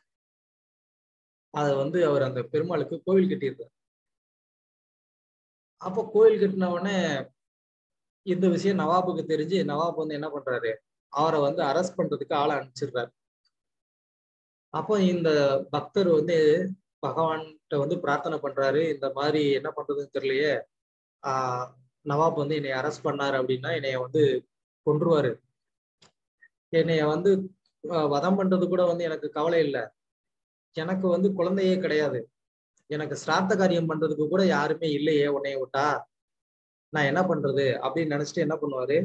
அதை வந்து அவர் அந்த பெருமாளுக்கு கோவில் கட்டியிருந்தார் அப்போ கோவில் கட்டின உடனே இந்த விஷயம் நவாபுக்கு தெரிஞ்சு நவாப் வந்து என்ன பண்றாரு அவரை வந்து அரெஸ்ட் பண்றதுக்கு ஆளை அனுப்பிச்சிடுறாரு அப்போ இந்த பக்தர் வந்து பகவான்கிட்ட வந்து பிரார்த்தனை பண்றாரு இந்த மாதிரி என்ன பண்றதுன்னு தெரியலையே ஆஹ் நவாப் வந்து என்னை அரெஸ்ட் பண்ணாரு அப்படின்னா என்னைய வந்து கொன்றுவாரு என்னைய வந்து ஆஹ் வதம் பண்றது கூட வந்து எனக்கு கவலை இல்லை எனக்கு வந்து குழந்தையே கிடையாது எனக்கு சிராத்த காரியம் பண்றதுக்கு கூட யாருமே இல்லையே உன்னைய விட்டா நான் என்ன பண்றது அப்படின்னு நினைச்சிட்டு என்ன பண்ணுவாரு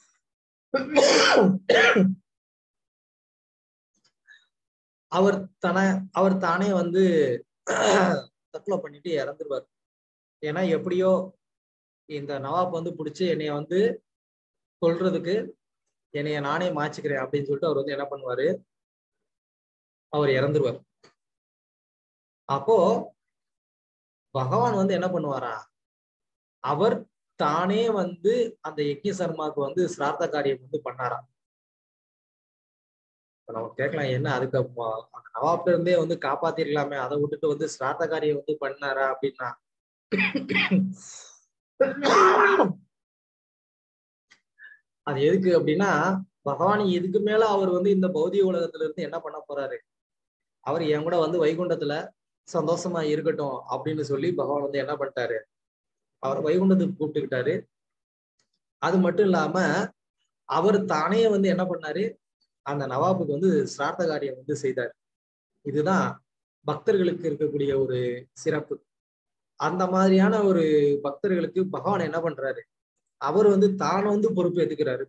அவர் தன அவர் தானே வந்து தற்கொலை பண்ணிட்டு இறந்துருவார் ஏன்னா எப்படியோ இந்த நவாப் வந்து பிடிச்சி என்னைய வந்து கொல்றதுக்கு என்னைய நானே மாச்சிக்கிறேன் அப்படின்னு சொல்லிட்டு அவர் வந்து என்ன பண்ணுவாரு அவர் இறந்துருவார் அப்போ பகவான் வந்து என்ன பண்ணுவாரா அவர் தானே வந்து அந்த யக்ஞ சர்மாவுக்கு வந்து சிரார்த்த காரியம் வந்து பண்ணாராம் இப்ப நம்ம கேட்கலாம் என்ன அதுக்கு அப்போ அந்த நவாப்ல இருந்தே வந்து காப்பாத்திருக்கலாமே அதை விட்டுட்டு வந்து சிரார்த்த காரியம் வந்து பண்ணாரா அப்படின்னா அது எதுக்கு அப்படின்னா பகவான் இதுக்கு மேல அவர் வந்து இந்த பௌதிக உலகத்துல இருந்து என்ன பண்ண போறாரு அவர் என் கூட வந்து வைகுண்டத்துல சந்தோஷமா இருக்கட்டும் அப்படின்னு சொல்லி பகவான் வந்து என்ன பண்ணிட்டாரு அவர் வைகுண்டத்துக்கு கூப்பிட்டுக்கிட்டாரு அது மட்டும் இல்லாம அவர் தானே வந்து என்ன பண்ணாரு அந்த நவாபுக்கு வந்து சிரார்த்த காரியம் வந்து செய்தார் இதுதான் பக்தர்களுக்கு இருக்கக்கூடிய ஒரு சிறப்பு அந்த மாதிரியான ஒரு பக்தர்களுக்கு பகவான் என்ன பண்றாரு அவர் வந்து தான் வந்து பொறுப்பு ஏத்துக்கிறாரு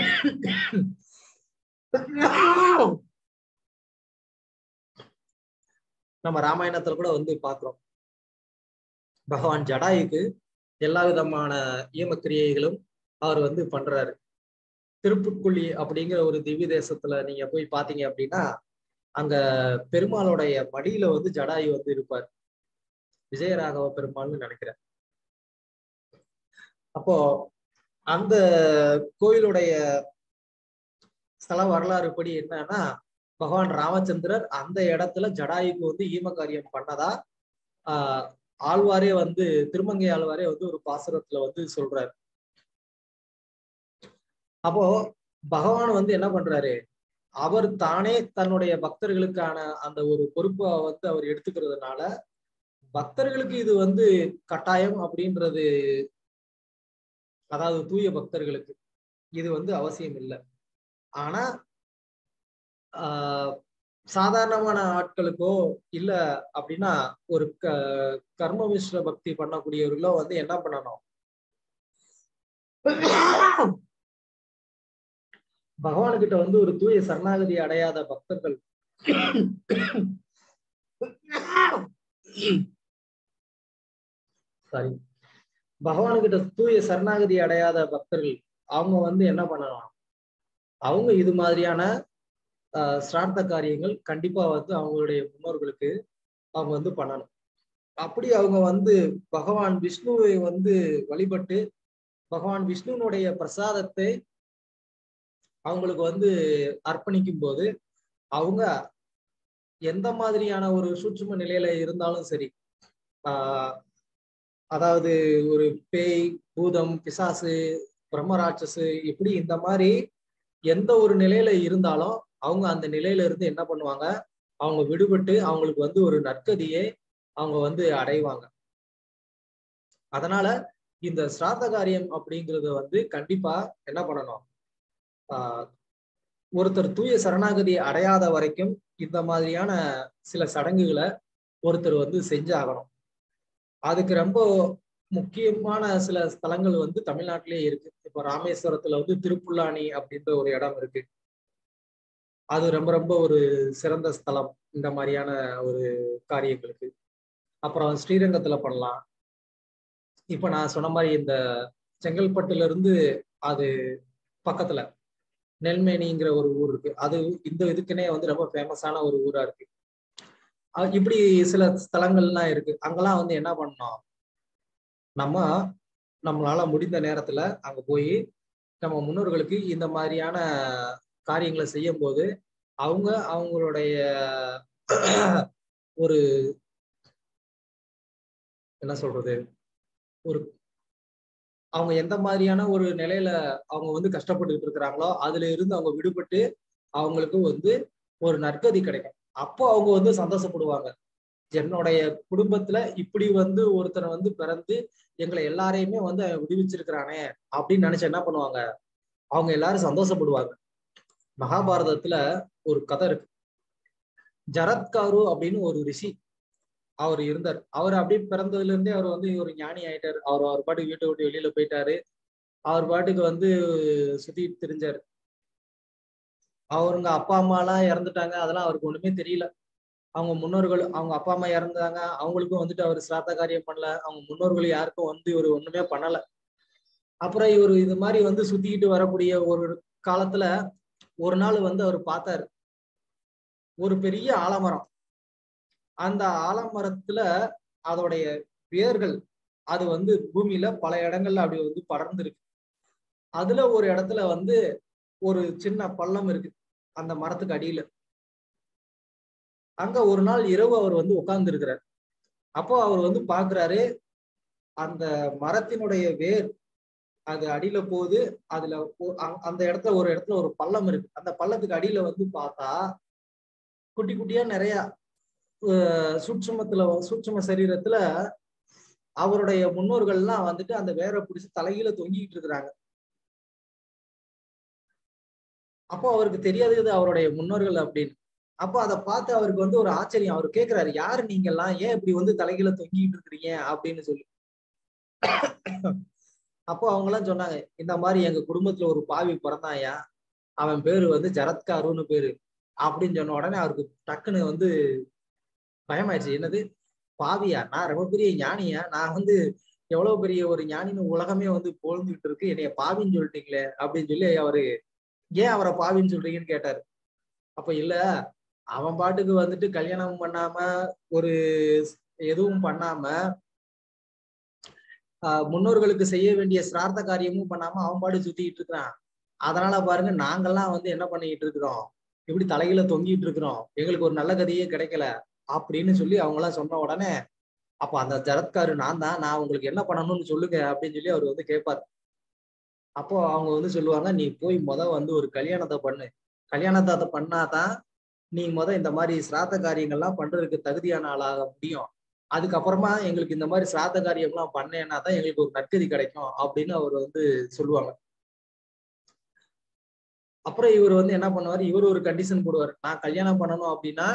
நம்ம ராமாயணத்துல கூட வந்து பாக்குறோம் பகவான் ஜடாயுக்கு எல்லா விதமான ஈமக்கிரியைகளும் அவர் வந்து பண்றாரு திருப்புட்குழி அப்படிங்கிற ஒரு திவ்ய தேசத்துல நீங்க போய் பாத்தீங்க அப்படின்னா அங்க பெருமாளுடைய மடியில வந்து ஜடாயு வந்து இருப்பார் விஜயராகவ பெருமாள்னு நினைக்கிறேன் அப்போ அந்த கோயிலுடைய ஸ்தல வரலாறு படி என்னன்னா பகவான் ராமச்சந்திரர் அந்த இடத்துல ஜடாயுக்கு வந்து ஈமகாரியம் பண்ணதா ஆஹ் ஆழ்வாரே வந்து திருமங்கை ஆழ்வாரே வந்து ஒரு பாசுரத்துல வந்து சொல்றாரு அப்போ பகவான் வந்து என்ன பண்றாரு அவர் தானே தன்னுடைய பக்தர்களுக்கான அந்த ஒரு பொறுப்பை வந்து அவர் எடுத்துக்கிறதுனால பக்தர்களுக்கு இது வந்து கட்டாயம் அப்படின்றது அதாவது தூய பக்தர்களுக்கு இது வந்து அவசியம் இல்லை ஆனா ஆஹ் சாதாரணமான ஆட்களுக்கோ இல்ல அப்படின்னா ஒரு க கர்ம மிஸ்ர பக்தி பண்ணக்கூடியவர்களோ வந்து என்ன பண்ணணும் பகவானுக்கிட்ட வந்து ஒரு தூய சரணாகதி அடையாத பக்தர்கள் சாரி பகவானுக்கிட்ட தூய சரணாகதி அடையாத பக்தர்கள் அவங்க வந்து என்ன பண்ணலாம் அவங்க இது மாதிரியான ஆஹ் சிரார்த்த காரியங்கள் கண்டிப்பா வந்து அவங்களுடைய முன்னோர்களுக்கு அவங்க வந்து பண்ணணும் அப்படி அவங்க வந்து பகவான் விஷ்ணுவை வந்து வழிபட்டு பகவான் விஷ்ணுனுடைய பிரசாதத்தை அவங்களுக்கு வந்து அர்ப்பணிக்கும் போது அவங்க எந்த மாதிரியான ஒரு சூட்சும நிலையில இருந்தாலும் சரி ஆஹ் அதாவது ஒரு பேய் பூதம் பிசாசு பிரம்மராட்சசு இப்படி இந்த மாதிரி எந்த ஒரு நிலையில இருந்தாலும் அவங்க அந்த நிலையில இருந்து என்ன பண்ணுவாங்க அவங்க விடுபட்டு அவங்களுக்கு வந்து ஒரு நற்கதியை அவங்க வந்து அடைவாங்க அதனால இந்த சிராத்த காரியம் அப்படிங்கறத வந்து கண்டிப்பா என்ன பண்ணணும் ஆஹ் ஒருத்தர் தூய சரணாகதி அடையாத வரைக்கும் இந்த மாதிரியான சில சடங்குகளை ஒருத்தர் வந்து செஞ்சாகணும் அதுக்கு ரொம்ப முக்கியமான சில ஸ்தலங்கள் வந்து தமிழ்நாட்டிலேயே இருக்கு இப்போ ராமேஸ்வரத்துல வந்து திருப்புல்லானி அப்படின்ற ஒரு இடம் இருக்கு அது ரொம்ப ரொம்ப ஒரு சிறந்த ஸ்தலம் இந்த மாதிரியான ஒரு காரியங்களுக்கு அப்புறம் ஸ்ரீரங்கத்துல பண்ணலாம் இப்ப நான் சொன்ன மாதிரி இந்த செங்கல்பட்டுல இருந்து அது பக்கத்துல நெல்மேனிங்கிற ஒரு ஊர் இருக்கு அது இந்த இதுக்குன்னே வந்து ரொம்ப ஃபேமஸான ஒரு ஊரா இருக்கு இப்படி சில ஸ்தலங்கள்லாம் இருக்கு அங்கெல்லாம் வந்து என்ன பண்ணோம் நம்ம நம்மளால முடிந்த நேரத்துல அங்க போய் நம்ம முன்னோர்களுக்கு இந்த மாதிரியான காரியங்களை செய்யும் போது அவங்க அவங்களுடைய ஒரு என்ன சொல்றது ஒரு அவங்க எந்த மாதிரியான ஒரு நிலையில அவங்க வந்து கஷ்டப்பட்டுக்கிட்டு இருக்கிறாங்களோ அதுல இருந்து அவங்க விடுபட்டு அவங்களுக்கு வந்து ஒரு நற்கதி கிடைக்கும் அப்போ அவங்க வந்து சந்தோஷப்படுவாங்க என்னுடைய குடும்பத்துல இப்படி வந்து ஒருத்தர் வந்து பிறந்து எங்களை எல்லாரையுமே வந்து விடுவிச்சிருக்கிறானே அப்படின்னு நினைச்சு என்ன பண்ணுவாங்க அவங்க எல்லாரும் சந்தோஷப்படுவாங்க மகாபாரதத்துல ஒரு கதை இருக்கு ஜரத்காரு அப்படின்னு ஒரு ரிஷி அவர் இருந்தார் அவர் அப்படியே பிறந்ததுல இருந்தே அவர் வந்து ஒரு ஞானி ஆயிட்டார் அவர் அவர் பாட்டுக்கு வீட்டை விட்டு வெளியில போயிட்டாரு அவர் பாட்டுக்கு வந்து சுத்திட்டு தெரிஞ்சாரு அவருங்க அப்பா அம்மா எல்லாம் இறந்துட்டாங்க அதெல்லாம் அவருக்கு ஒண்ணுமே தெரியல அவங்க முன்னோர்கள் அவங்க அப்பா அம்மா இறந்தாங்க அவங்களுக்கும் வந்துட்டு அவர் சிராத்த காரியம் பண்ணல அவங்க முன்னோர்கள் யாருக்கும் வந்து இவர் ஒண்ணுமே பண்ணல அப்புறம் இவர் இது மாதிரி வந்து சுத்திக்கிட்டு வரக்கூடிய ஒரு காலத்துல ஒரு நாள் வந்து அவர் பார்த்தாரு ஒரு பெரிய ஆலமரம் அந்த ஆலமரத்துல அதோடைய வேர்கள் அது வந்து பூமியில பல இடங்கள்ல அப்படி வந்து படர்ந்துருக்கு அதுல ஒரு இடத்துல வந்து ஒரு சின்ன பள்ளம் இருக்கு அந்த மரத்துக்கு அடியில அங்க ஒரு நாள் இரவு அவர் வந்து உட்கார்ந்து இருக்கிறார் அப்போ அவர் வந்து பாக்குறாரு அந்த மரத்தினுடைய வேர் அது அடியில போகுது அதுல அந்த இடத்துல ஒரு இடத்துல ஒரு பள்ளம் இருக்கு அந்த பள்ளத்துக்கு அடியில வந்து பார்த்தா குட்டி குட்டியா நிறைய சூட்சமத்துல சூட்சம சரீரத்துல அவருடைய முன்னோர்கள்லாம் வந்துட்டு அந்த வேரை பிடிச்சி தலையில தொங்கிட்டு இருக்கிறாங்க அப்போ அவருக்கு தெரியாது இது அவருடைய முன்னோர்கள் அப்படின்னு அப்போ அதை பார்த்து அவருக்கு வந்து ஒரு ஆச்சரியம் அவர் கேட்கிறாரு யாரு நீங்க எல்லாம் ஏன் இப்படி வந்து தலைகீழ தொங்கிட்டு இருக்கிறீங்க அப்படின்னு சொல்லி அப்போ அவங்க எல்லாம் சொன்னாங்க இந்த மாதிரி எங்க குடும்பத்துல ஒரு பாவி பிறந்தாயா அவன் பேரு வந்து ஜரத்காருன்னு பேரு அப்படின்னு சொன்ன உடனே அவருக்கு டக்குன்னு வந்து பயமாயிடுச்சு என்னது பாவியா நான் ரொம்ப பெரிய ஞானியா நான் வந்து எவ்வளவு பெரிய ஒரு ஞானின்னு உலகமே வந்து பொழுந்துகிட்டு இருக்கு என்னைய பாவின்னு சொல்லிட்டீங்களே அப்படின்னு சொல்லி அவரு ஏன் அவரை பாவின்னு சொல்றீங்கன்னு கேட்டாரு அப்ப இல்ல அவன் பாட்டுக்கு வந்துட்டு கல்யாணம் பண்ணாம ஒரு எதுவும் பண்ணாம ஆஹ் முன்னோர்களுக்கு செய்ய வேண்டிய சிரார்த்த காரியமும் பண்ணாம அவன் பாட்டு சுத்திக்கிட்டு இருக்கிறான் அதனால பாருங்க நாங்கெல்லாம் வந்து என்ன பண்ணிக்கிட்டு இருக்கிறோம் இப்படி தலையில தொங்கிட்டு இருக்கிறோம் எங்களுக்கு ஒரு நல்ல கதையே கிடைக்கல அப்படின்னு சொல்லி அவங்க எல்லாம் சொன்ன உடனே அப்ப அந்த ஜரத்காரு நான் தான் நான் உங்களுக்கு என்ன பண்ணணும்னு சொல்லுங்க அப்படின்னு சொல்லி அவர் வந்து கேட்பார் அப்போ அவங்க வந்து சொல்லுவாங்க நீ போய் முத வந்து ஒரு கல்யாணத்தை பண்ணு கல்யாணத்தை பண்ணாதான் நீ முத இந்த மாதிரி சிராத்த காரியங்கள்லாம் பண்றதுக்கு தகுதியான ஆளாக முடியும் அதுக்கப்புறமா எங்களுக்கு இந்த மாதிரி சிராத்த காரியம்லாம் பண்ணேன்னா தான் எங்களுக்கு ஒரு நற்கதி கிடைக்கும் அப்படின்னு அவர் வந்து சொல்லுவாங்க அப்புறம் இவர் வந்து என்ன பண்ணுவார் இவர் ஒரு கண்டிஷன் போடுவார் நான் கல்யாணம் பண்ணணும் அப்படின்னா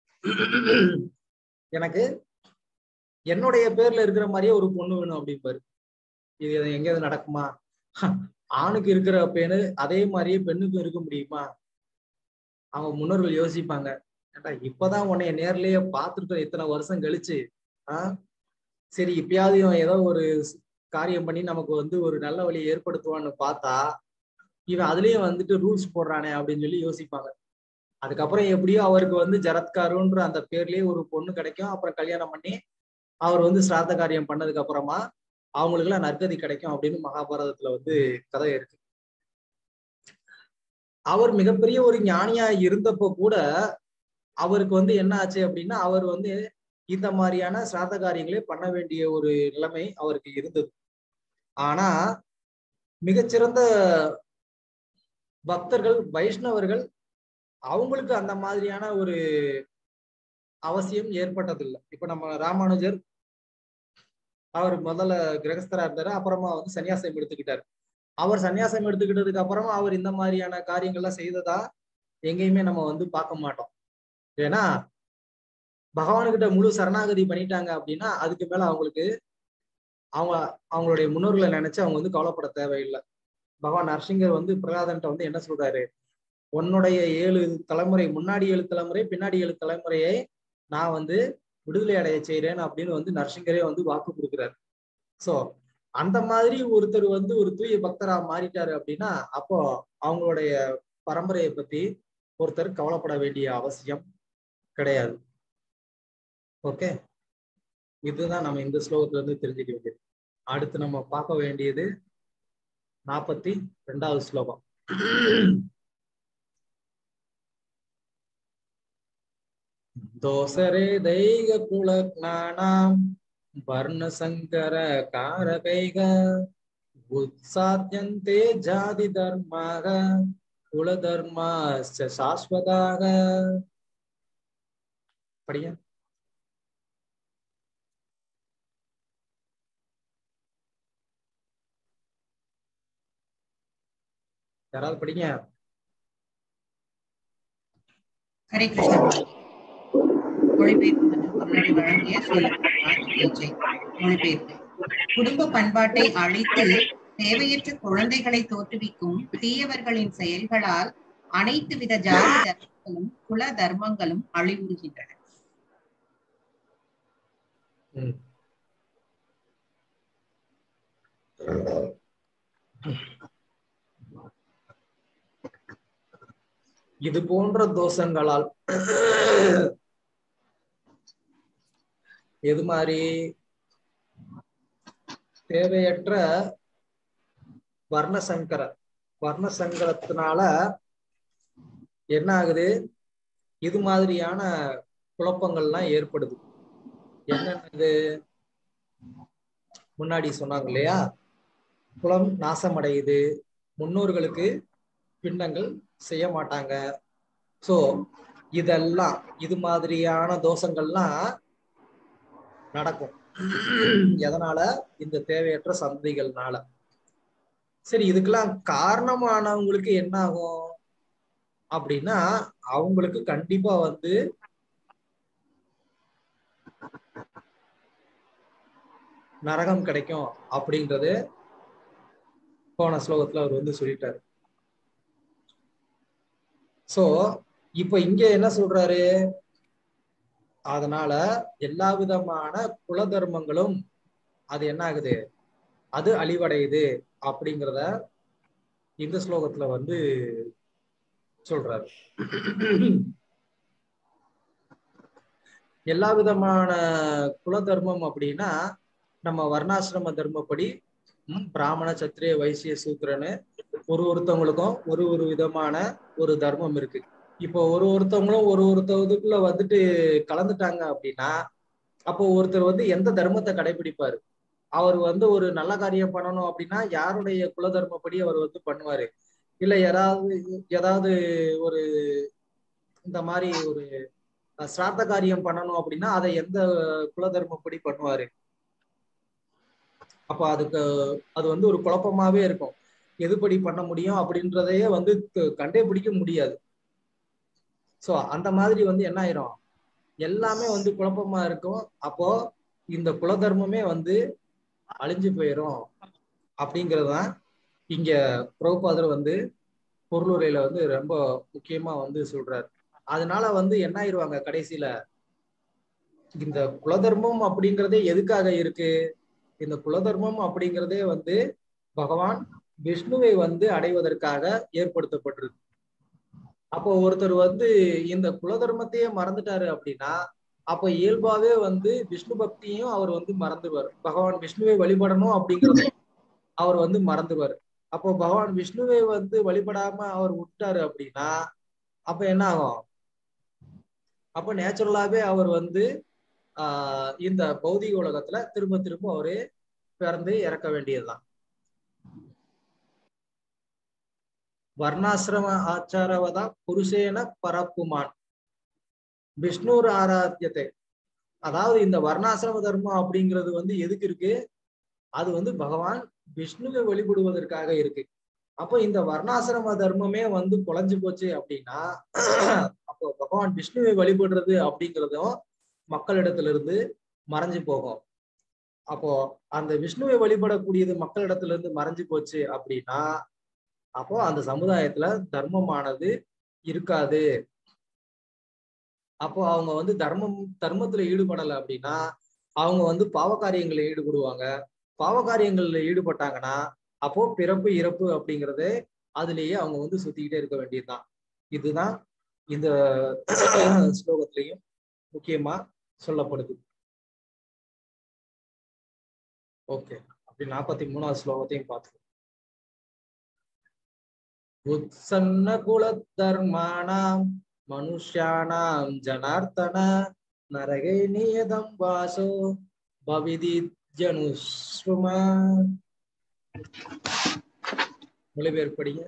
எனக்கு என்னுடைய பேர்ல இருக்கிற மாதிரியே ஒரு பொண்ணு வேணும் அப்படிம்பாரு இது எங்கேயாவது நடக்குமா ஆணுக்கு இருக்கிற பேரு அதே மாதிரியே பெண்ணுக்கும் இருக்க முடியுமா அவங்க முன்னோர்கள் யோசிப்பாங்க ஏண்டா இப்பதான் உன்னைய நேர்லயே பார்த்துட்டு இத்தனை வருஷம் கழிச்சு ஆஹ் சரி இப்பயாவது இவன் ஏதோ ஒரு ஸ்- காரியம் பண்ணி நமக்கு வந்து ஒரு நல்ல வழியை ஏற்படுத்துவான்னு பார்த்தா இவன் அதுலயும் வந்துட்டு ரூல்ஸ் போடுறானே அப்படின்னு சொல்லி யோசிப்பாங்க அதுக்கப்புறம் எப்படியோ அவருக்கு வந்து ஜரத்காருன்ற அந்த பேர்லயே ஒரு பொண்ணு கிடைக்கும் அப்புறம் கல்யாணம் பண்ணி அவர் வந்து சிராத்த காரியம் பண்ணதுக்கு அப்புறமா அவங்களுக்கு எல்லாம் நற்கதி கிடைக்கும் அப்படின்னு மகாபாரதத்துல வந்து கதை இருக்கு அவர் மிகப்பெரிய ஒரு ஞானியா இருந்தப்போ கூட அவருக்கு வந்து என்ன ஆச்சு அப்படின்னா அவர் வந்து இந்த மாதிரியான சிராத்த காரியங்களே பண்ண வேண்டிய ஒரு நிலைமை அவருக்கு இருந்தது ஆனா மிகச்சிறந்த பக்தர்கள் வைஷ்ணவர்கள் அவங்களுக்கு அந்த மாதிரியான ஒரு அவசியம் ஏற்பட்டதில்லை இப்ப நம்ம ராமானுஜர் அவர் முதல்ல கிரகஸ்தரா இருந்தாரு அப்புறமா வந்து சன்னியாசம் எடுத்துக்கிட்டாரு அவர் சன்னியாசம் எடுத்துக்கிட்டதுக்கு அப்புறமா அவர் இந்த மாதிரியான காரியங்கள்லாம் செய்ததா எங்கேயுமே நம்ம வந்து பார்க்க மாட்டோம் ஏன்னா பகவானுக்கிட்ட முழு சரணாகதி பண்ணிட்டாங்க அப்படின்னா அதுக்கு மேல அவங்களுக்கு அவங்க அவங்களுடைய முன்னோர்களை நினைச்சு அவங்க வந்து கவலைப்பட தேவையில்லை பகவான் நரசிங்கர் வந்து பிரகலாதன்ட்ட வந்து என்ன சொல்றாரு உன்னுடைய ஏழு தலைமுறை முன்னாடி ஏழு தலைமுறை பின்னாடி ஏழு தலைமுறையை நான் வந்து விடுதலை அடைய செய்றேன் அப்படின்னு வந்து நரசிங்கரே வந்து வாக்கு கொடுக்குறாரு சோ அந்த மாதிரி ஒருத்தர் வந்து ஒரு தூய பக்தரா மாறிட்டாரு அப்படின்னா அப்போ அவங்களுடைய பரம்பரையை பத்தி ஒருத்தர் கவலைப்பட வேண்டிய அவசியம் கிடையாது ஓகே இதுதான் நம்ம இந்த ஸ்லோகத்துல இருந்து தெரிஞ்சுக்க வேண்டியது அடுத்து நம்ம பார்க்க வேண்டியது நாற்பத்தி ரெண்டாவது ஸ்லோகம் தோசரே தைக குலக்னானாம் வர்ணசங்கர காரகைக உத்சாத்தியந்தே ஜாதி தர்மாக குல தர்மாஸ்ச சாஸ்வதாக படிங்க யாராவது படிங்க ஹரே கிருஷ்ணா மொழிபெயர்ப்பு மற்றும் பொருளை வழங்கிய ஸ்ரீலங்கா மொழிபெயர்ப்பு குடும்ப பண்பாட்டை அழித்து தேவையற்ற குழந்தைகளை தோற்றுவிக்கும் தீயவர்களின் செயல்களால் அனைத்து வித ஜாதி தர்மங்களும் குல தர்மங்களும் அழிவுறுகின்றன ம். இது போன்ற தோஷங்களால் எது மாதிரி தேவையற்ற வர்ணசங்கர வர்ணசங்கரத்தினால என்ன ஆகுது இது மாதிரியான குழப்பங்கள்லாம் ஏற்படுது என்னென்னது முன்னாடி சொன்னாங்க இல்லையா குலம் நாசமடையுது முன்னோர்களுக்கு பிண்டங்கள் செய்ய மாட்டாங்க சோ இதெல்லாம் இது மாதிரியான தோஷங்கள்லாம் நடக்கும் எதனால இந்த தேவையற்ற சந்ததிகள்னால சரி இதுக்கெல்லாம் காரணமானவங்களுக்கு என்ன ஆகும் அப்படின்னா அவங்களுக்கு கண்டிப்பா வந்து நரகம் கிடைக்கும் அப்படின்றது போன ஸ்லோகத்துல அவர் வந்து சொல்லிட்டாரு சோ இப்ப இங்க என்ன சொல்றாரு அதனால எல்லா விதமான குல தர்மங்களும் அது என்ன ஆகுது அது அழிவடையுது அப்படிங்கிறத இந்த ஸ்லோகத்துல வந்து சொல்றாரு எல்லா விதமான குல தர்மம் அப்படின்னா நம்ம வர்ணாசிரம தர்மப்படி ம், பிராமண சத்திரிய வைசிய சூத்திரன்னு ஒரு ஒருத்தவங்களுக்கும் ஒரு ஒரு விதமான ஒரு தர்மம் இருக்கு இப்போ ஒரு ஒருத்தவங்களும் ஒரு ஒருத்தவதுக்குள்ள வந்துட்டு கலந்துட்டாங்க அப்படின்னா அப்போ ஒருத்தர் வந்து எந்த தர்மத்தை கடைபிடிப்பாரு அவர் வந்து ஒரு நல்ல காரியம் பண்ணணும் அப்படின்னா யாருடைய குல தர்மப்படி அவர் வந்து பண்ணுவாரு இல்ல யாராவது ஏதாவது ஒரு இந்த மாதிரி ஒரு அஹ், சிராத்த காரியம் பண்ணணும் அப்படின்னா அதை எந்த குல தர்மப்படி பண்ணுவாரு அப்ப அதுக்கு அது வந்து ஒரு குழப்பமாவே இருக்கும் எதுபடி பண்ண முடியும் அப்படின்றதையே வந்து க- கண்டே பிடிக்க முடியாது சோ அந்த மாதிரி வந்து என்ன ஆயிரும் எல்லாமே வந்து குழப்பமா இருக்கும் அப்போ இந்த குலதர்மமே வந்து அழிஞ்சு போயிரும் அப்படிங்கறதுதான் இங்க பிரபுபாதர் வந்து பொருளுரையில வந்து ரொம்ப முக்கியமா வந்து சொல்றாரு அதனால வந்து என்ன ஆயிருவாங்க கடைசியில இந்த குலதர்மம் அப்படிங்கிறதே எதுக்காக இருக்கு இந்த குலதர்மம் அப்படிங்கிறதே வந்து பகவான் விஷ்ணுவை வந்து அடைவதற்காக ஏற்படுத்தப்பட்டிருக்கு அப்போ ஒருத்தர் வந்து இந்த குலதர்மத்தையே மறந்துட்டாரு அப்படின்னா அப்ப இயல்பாவே வந்து விஷ்ணு பக்தியும் அவர் வந்து மறந்துடுவார் பகவான் விஷ்ணுவை வழிபடணும் அப்படிங்கறது அவர் வந்து மறந்துடுவார் அப்போ பகவான் விஷ்ணுவை வந்து வழிபடாம அவர் விட்டாரு அப்படின்னா அப்ப என்ன ஆகும் அப்ப நேச்சுரலாவே அவர் வந்து ஆஹ் இந்த பௌதிக உலகத்துல திரும்ப திரும்ப அவரு பிறந்து இறக்க வேண்டியதுதான் வர்ணாசிரம ஆச்சாரவதா புருஷேன பரப்புமான் விஷ்ணுர் ஆராத்தியத்தை அதாவது இந்த வர்ணாசிரம தர்மம் அப்படிங்கிறது வந்து எதுக்கு இருக்கு அது வந்து பகவான் விஷ்ணுவை வழிபடுவதற்காக இருக்கு அப்போ இந்த வர்ணாசிரம தர்மமே வந்து குலைஞ்சு போச்சு அப்படின்னா அப்போ பகவான் விஷ்ணுவை வழிபடுறது அப்படிங்கிறதும் மக்களிடத்துல இருந்து மறைஞ்சு போகும் அப்போ அந்த விஷ்ணுவை வழிபடக்கூடியது மக்களிடத்துல இருந்து மறைஞ்சு போச்சு அப்படின்னா அப்போ அந்த சமுதாயத்துல தர்மமானது இருக்காது அப்போ அவங்க வந்து தர்மம் தர்மத்துல ஈடுபடலை அப்படின்னா அவங்க வந்து பாவகாரியங்களை ஈடுபடுவாங்க பாவகாரியங்கள்ல ஈடுபட்டாங்கன்னா அப்போ பிறப்பு இறப்பு அப்படிங்கறதே அதுலயே அவங்க வந்து சுத்திக்கிட்டே இருக்க வேண்டியதுதான் இதுதான் இந்த ஸ்லோகத்திலையும் முக்கியமா சொல்லப்படுது ஓகே அப்படி நாற்பத்தி மூணாவது ஸ்லோகத்தையும் பார்த்துக்கோ உத்சன்ன குலத்தர்மாணாம் மனுஷ்யானாம் ஜனார்த்தன நரகை நியதம் வாசோ பவிதி ஜனுஸ்ருமா மொழிபெயர்ப்பு படிங்க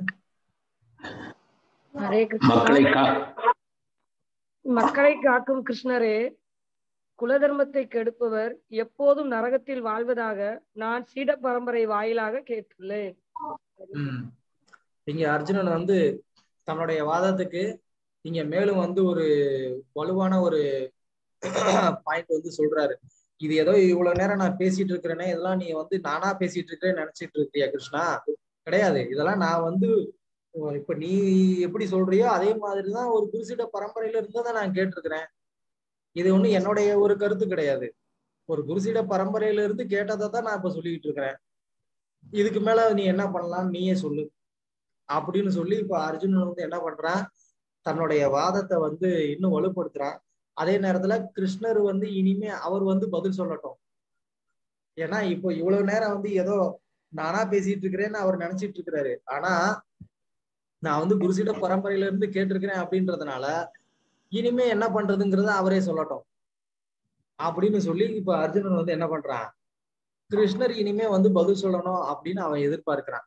ஹரே கிருஷ்ணா மக்களை கா மக்களை காக்கும் கிருஷ்ணரே குலதர்மத்தை கெடுப்பவர் எப்போதும் நரகத்தில் வாழ்வதாக நான் சீட பரம்பரை வாயிலாக கேட்டுள்ளேன் ம். இங்க அர்ஜுனன் வந்து தன்னுடைய வாதத்துக்கு இங்க மேலும் வந்து ஒரு வலுவான ஒரு பாயிண்ட் வந்து சொல்றாரு இது ஏதோ இவ்வளவு நேரம் நான் பேசிட்டு இருக்கிறேனே இதெல்லாம் நீ வந்து நானா பேசிட்டு இருக்கிறேன்னு நினைச்சிட்டு இருக்கியா கிருஷ்ணா கிடையாது இதெல்லாம் நான் வந்து உம், இப்ப நீ எப்படி சொல்றியோ அதே மாதிரிதான் ஒரு குருசிட பரம்பரையில இருந்ததை நான் கேட்டிருக்கிறேன் இது ஒண்ணு என்னுடைய ஒரு கருத்து கிடையாது ஒரு குருசிட பரம்பரையில இருந்து கேட்டதை தான் நான் இப்ப சொல்லிக்கிட்டு இருக்கிறேன் இதுக்கு மேல நீ என்ன பண்ணலாம் நீயே சொல்லு அப்படின்னு சொல்லி இப்ப அர்ஜுனன் வந்து என்ன பண்றான் தன்னுடைய வாதத்தை வந்து இன்னும் வலுப்படுத்துறான் அதே நேரத்துல கிருஷ்ணர் வந்து இனிமே அவர் வந்து பதில் சொல்லட்டும் ஏன்னா இப்போ இவ்வளவு நேரம் வந்து ஏதோ நானா பேசிட்டு இருக்கிறேன்னு அவர் நினைச்சிட்டு இருக்கிறாரு ஆனா நான் வந்து குருசிட பரம்பரையில இருந்து கேட்டிருக்கிறேன் அப்படின்றதுனால இனிமே என்ன பண்றதுங்கிறத அவரே சொல்லட்டும் அப்படின்னு சொல்லி இப்ப அர்ஜுனன் வந்து என்ன பண்றான் கிருஷ்ணர் இனிமே வந்து பதில் சொல்லணும் அப்படின்னு அவன் எதிர்பார்க்கிறான்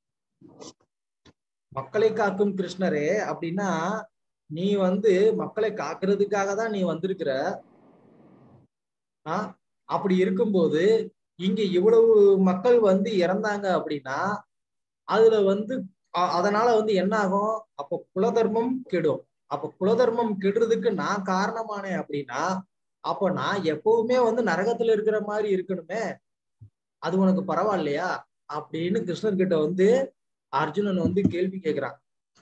மக்களை காக்கும் கிருஷ்ணரே அப்படின்னா நீ வந்து மக்களை காக்குறதுக்காக தான் நீ வந்திருக்கிற ஆஹ் அப்படி இருக்கும்போது இங்க இவ்வளவு மக்கள் வந்து இறந்தாங்க அப்படின்னா அதுல வந்து அ- அதனால வந்து என்ன ஆகும் அப்ப குலதர்மம் கெடும் அப்ப குலதர்மம் கெடுறதுக்கு நான் காரணமானேன் அப்படின்னா அப்ப நான் எப்பவுமே வந்து நரகத்துல இருக்கிற மாதிரி இருக்கணுமே அது உனக்கு பரவாயில்லையா அப்படின்னு கிருஷ்ணர் கிட்ட வந்து அர்ஜுனன் வந்து கேள்வி கேட்கிறான்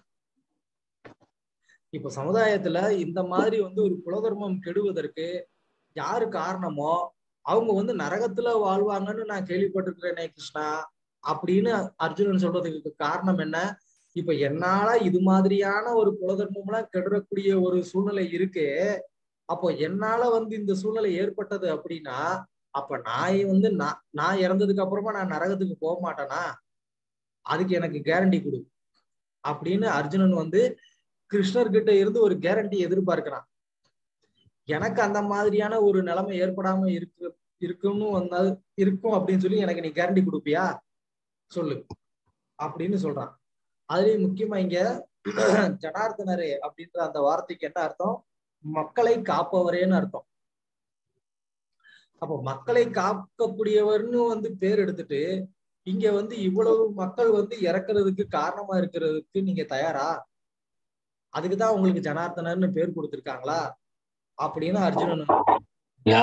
இப்ப சமுதாயத்துல இந்த மாதிரி வந்து ஒரு குலதர்மம் கெடுவதற்கு யாரு காரணமோ அவங்க வந்து நரகத்துல வாழ்வாங்கன்னு நான் கேள்விப்பட்டிருக்கிறேனே கிருஷ்ணா அப்படின்னு அர்ஜுனன் சொல்றதுக்கு காரணம் என்ன இப்ப என்னால இது மாதிரியான ஒரு குலதர்மம் எல்லாம் கெடுறக்கூடிய ஒரு சூழ்நிலை இருக்கு அப்போ என்னால வந்து இந்த சூழ்நிலை ஏற்பட்டது அப்படின்னா அப்ப நான் வந்து நான் நான் இறந்ததுக்கு அப்புறமா நான் நரகத்துக்கு போக மாட்டேனா அதுக்கு எனக்கு கேரண்டி கொடு அப்படின்னு அர்ஜுனன் வந்து கிருஷ்ணர்கிட்ட இருந்து ஒரு கேரண்டி எதிர்பார்க்கிறான் எனக்கு அந்த மாதிரியான ஒரு நிலைமை ஏற்படாம இருக்கு இருக்கும்னு வந்தா இருக்கும் அப்படின்னு சொல்லி எனக்கு நீ கேரண்டி கொடுப்பியா சொல்லு அப்படின்னு சொல்றான் அதுலயும் முக்கியமா இங்க ஜனார்தனரே அப்படின்ற அந்த வார்த்தைக்கு என்ன அர்த்தம் மக்களை காப்பவரேன்னு அர்த்தம் அப்போ மக்களை காக்கக்கூடியவர்னு வந்து பேர் எடுத்துட்டு இங்க வந்து இவ்வளவு மக்கள் வந்து இறக்குறதுக்கு காரணமா இருக்கிறதுக்கு நீங்க தயாரா அதுக்குதான் உங்களுக்கு ஜனார்தனர்னு பேர் கொடுத்திருக்காங்களா அப்படின்னு அர்ஜுனன் யா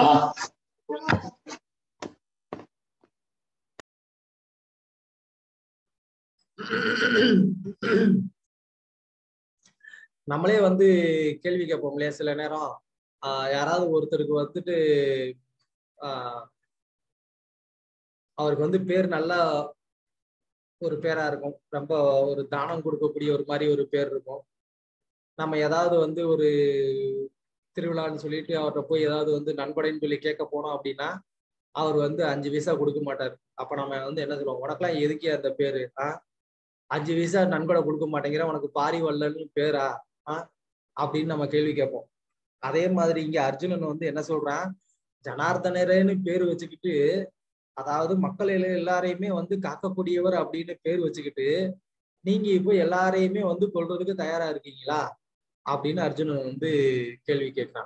நம்மளே வந்து கேள்வி கேட்போம் இல்லையா சில நேரம் ஆஹ் யாராவது ஒருத்தருக்கு வந்துட்டு ஆஹ் அவருக்கு வந்து பேர் நல்லா ஒரு பேரா இருக்கும் ரொம்ப ஒரு தானம் கொடுக்கக்கூடிய ஒரு மாதிரி ஒரு பேர் இருக்கும் நம்ம ஏதாவது வந்து ஒரு திருவிழான்னு சொல்லிட்டு அவர்கிட்ட போய் ஏதாவது வந்து நண்படைன்னு சொல்லி கேட்க போனோம் அப்படின்னா அவர் வந்து அஞ்சு பைசா கொடுக்க மாட்டார் அப்ப நம்ம வந்து என்ன சொல்லுவோம் உனக்கெல்லாம் எதுக்கே அந்த பேரு ஆஹ் அஞ்சு பைசா நன்கொடை கொடுக்க மாட்டேங்கிற உனக்கு பாரி வல்லன்னு பேரா ஆஹ் அப்படின்னு நம்ம கேள்வி கேட்போம் அதே மாதிரி இங்க அர்ஜுனன் வந்து என்ன சொல்றான் ஜனார்தனரேன்னு பேர் வச்சுக்கிட்டு அதாவது மக்கள் எல்ல- எல்லாரையுமே வந்து காக்கக்கூடியவர் அப்படின்னு பேர் வச்சுக்கிட்டு நீங்க இப்போ எல்லாரையுமே வந்து கொல்றதுக்கு தயாரா இருக்கீங்களா அப்படின்னு அர்ஜுனன் வந்து கேள்வி கேட்கிறான்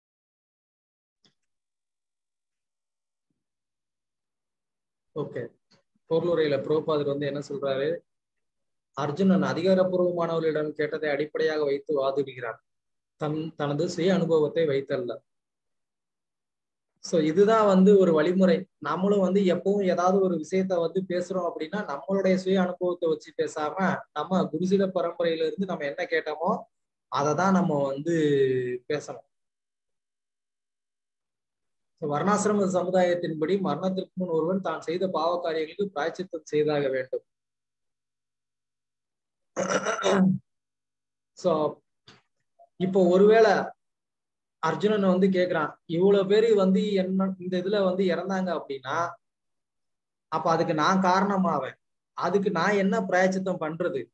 ஓகே பொருளுரையில புரோபாதர் வந்து என்ன சொல்றாரு அர்ஜுனன் அதிகாரப்பூர்வமானவர்களிடம் கேட்டதை அடிப்படையாக வைத்து வாதிடுகிறான் தன் தனது சுய அனுபவத்தை வைத்தல்ல சோ இதுதான் வந்து ஒரு வழிமுறை நம்மளும் வந்து எப்பவும் ஏதாவது ஒரு விஷயத்த வந்து பேசுறோம் அப்படின்னா நம்மளுடைய சுய அனுபவத்தை வச்சு பேசாம நம்ம குருசில பரம்பரையில இருந்து நம்ம என்ன கேட்டோமோ அதை தான் நம்ம வந்து பேசணும் So, வர்ணாசிரம சமுதாயத்தின்படி மரணத்திற்கு முன் ஒருவன் தான் செய்த பாவ காரியங்களுக்கு பிராய்ச்சித்தம் செய்தாக வேண்டும் சோ இப்போ ஒருவேளை அர்ஜுனன் வந்து கேக்குறான் இவ்வளவு பேரு வந்து என்ன இந்த இதுல வந்து இறந்தாங்க அப்படின்னா அப்ப அதுக்கு நான் காரணமாவேன் அதுக்கு நான் என்ன பிராயச்சித்தம் பண்றது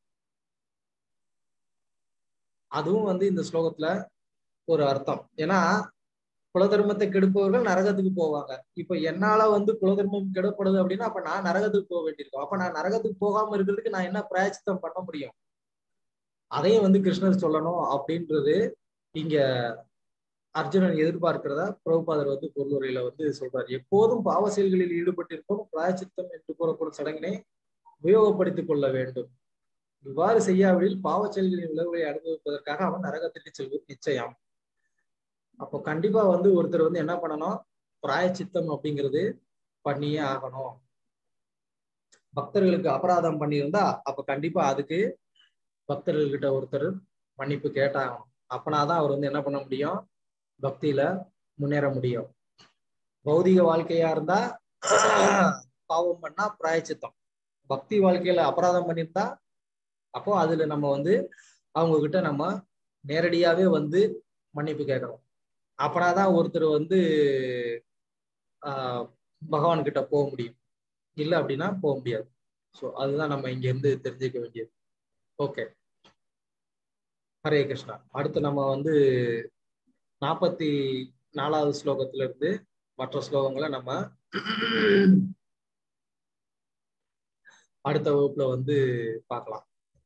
அதுவும் வந்து இந்த ஸ்லோகத்துல ஒரு அர்த்தம் ஏன்னா குலதர்மத்தை கெடுப்பவர்கள் நரகத்துக்கு போவாங்க இப்ப என்னால வந்து குலதர்மம் கெடப்படுது அப்படின்னா அப்ப நான் நரகத்துக்கு போக வேண்டியிருக்கும் அப்ப நான் நரகத்துக்கு போகாம இருக்கிறதுக்கு நான் என்ன பிராயச்சித்தம் பண்ண முடியும் அதையும் வந்து கிருஷ்ணர் சொல்லணும் அப்படின்றது இங்க அர்ஜுனன் எதிர்பார்க்கிறதா பிரபுபாதர் வந்து பொருளுரையில வந்து சொல்றாரு எப்போதும் பாவ செயல்களில் ஈடுபட்டிருப்போம் பிராயச்சித்தம் என்று கூறப்படும் சடங்கினை உபயோகப்படுத்திக் கொள்ள வேண்டும் இவ்வாறு செய்யாவிடில் பாவ செயல்களின் விளைவுகளை அனுபவிப்பதற்காக அவன் நரகத்திற்கு செல்வது நிச்சயம் அப்போ கண்டிப்பா வந்து ஒருத்தர் வந்து என்ன பண்ணணும் பிராயச்சித்தம் அப்படிங்கிறது பண்ணியே ஆகணும் பக்தர்களுக்கு அபராதம் பண்ணியிருந்தா அப்ப கண்டிப்பா அதுக்கு பக்தர்கள்கிட்ட ஒருத்தர் மன்னிப்பு கேட்டாகணும் அப்பனாதான் அவர் வந்து என்ன பண்ண முடியும் பக்தியில முன்னேற முடியும் பௌதிக வாழ்க்கையா இருந்தா பாவம் பண்ணா பிராயச்சித்தம் பக்தி வாழ்க்கையில அபராதம் பண்ணியிருந்தா அப்போ அதுல நம்ம வந்து அவங்க கிட்ட நம்ம நேரடியாவே வந்து மன்னிப்பு கேட்கணும் அப்பனாதான் ஒருத்தர் வந்து ஆஹ் பகவான் கிட்ட போக முடியும் இல்லை அப்படின்னா போக முடியாது ஸோ அதுதான் நம்ம இங்க இருந்து தெரிஞ்சுக்க வேண்டியது ஓகே ஹரே கிருஷ்ணா அடுத்து நம்ம வந்து நாற்பத்தி நாலாவது ஸ்லோகத்துல இருந்து மற்ற ஸ்லோகங்களை நம்ம அடுத்த வகுப்புல வந்து பார்க்கலாம்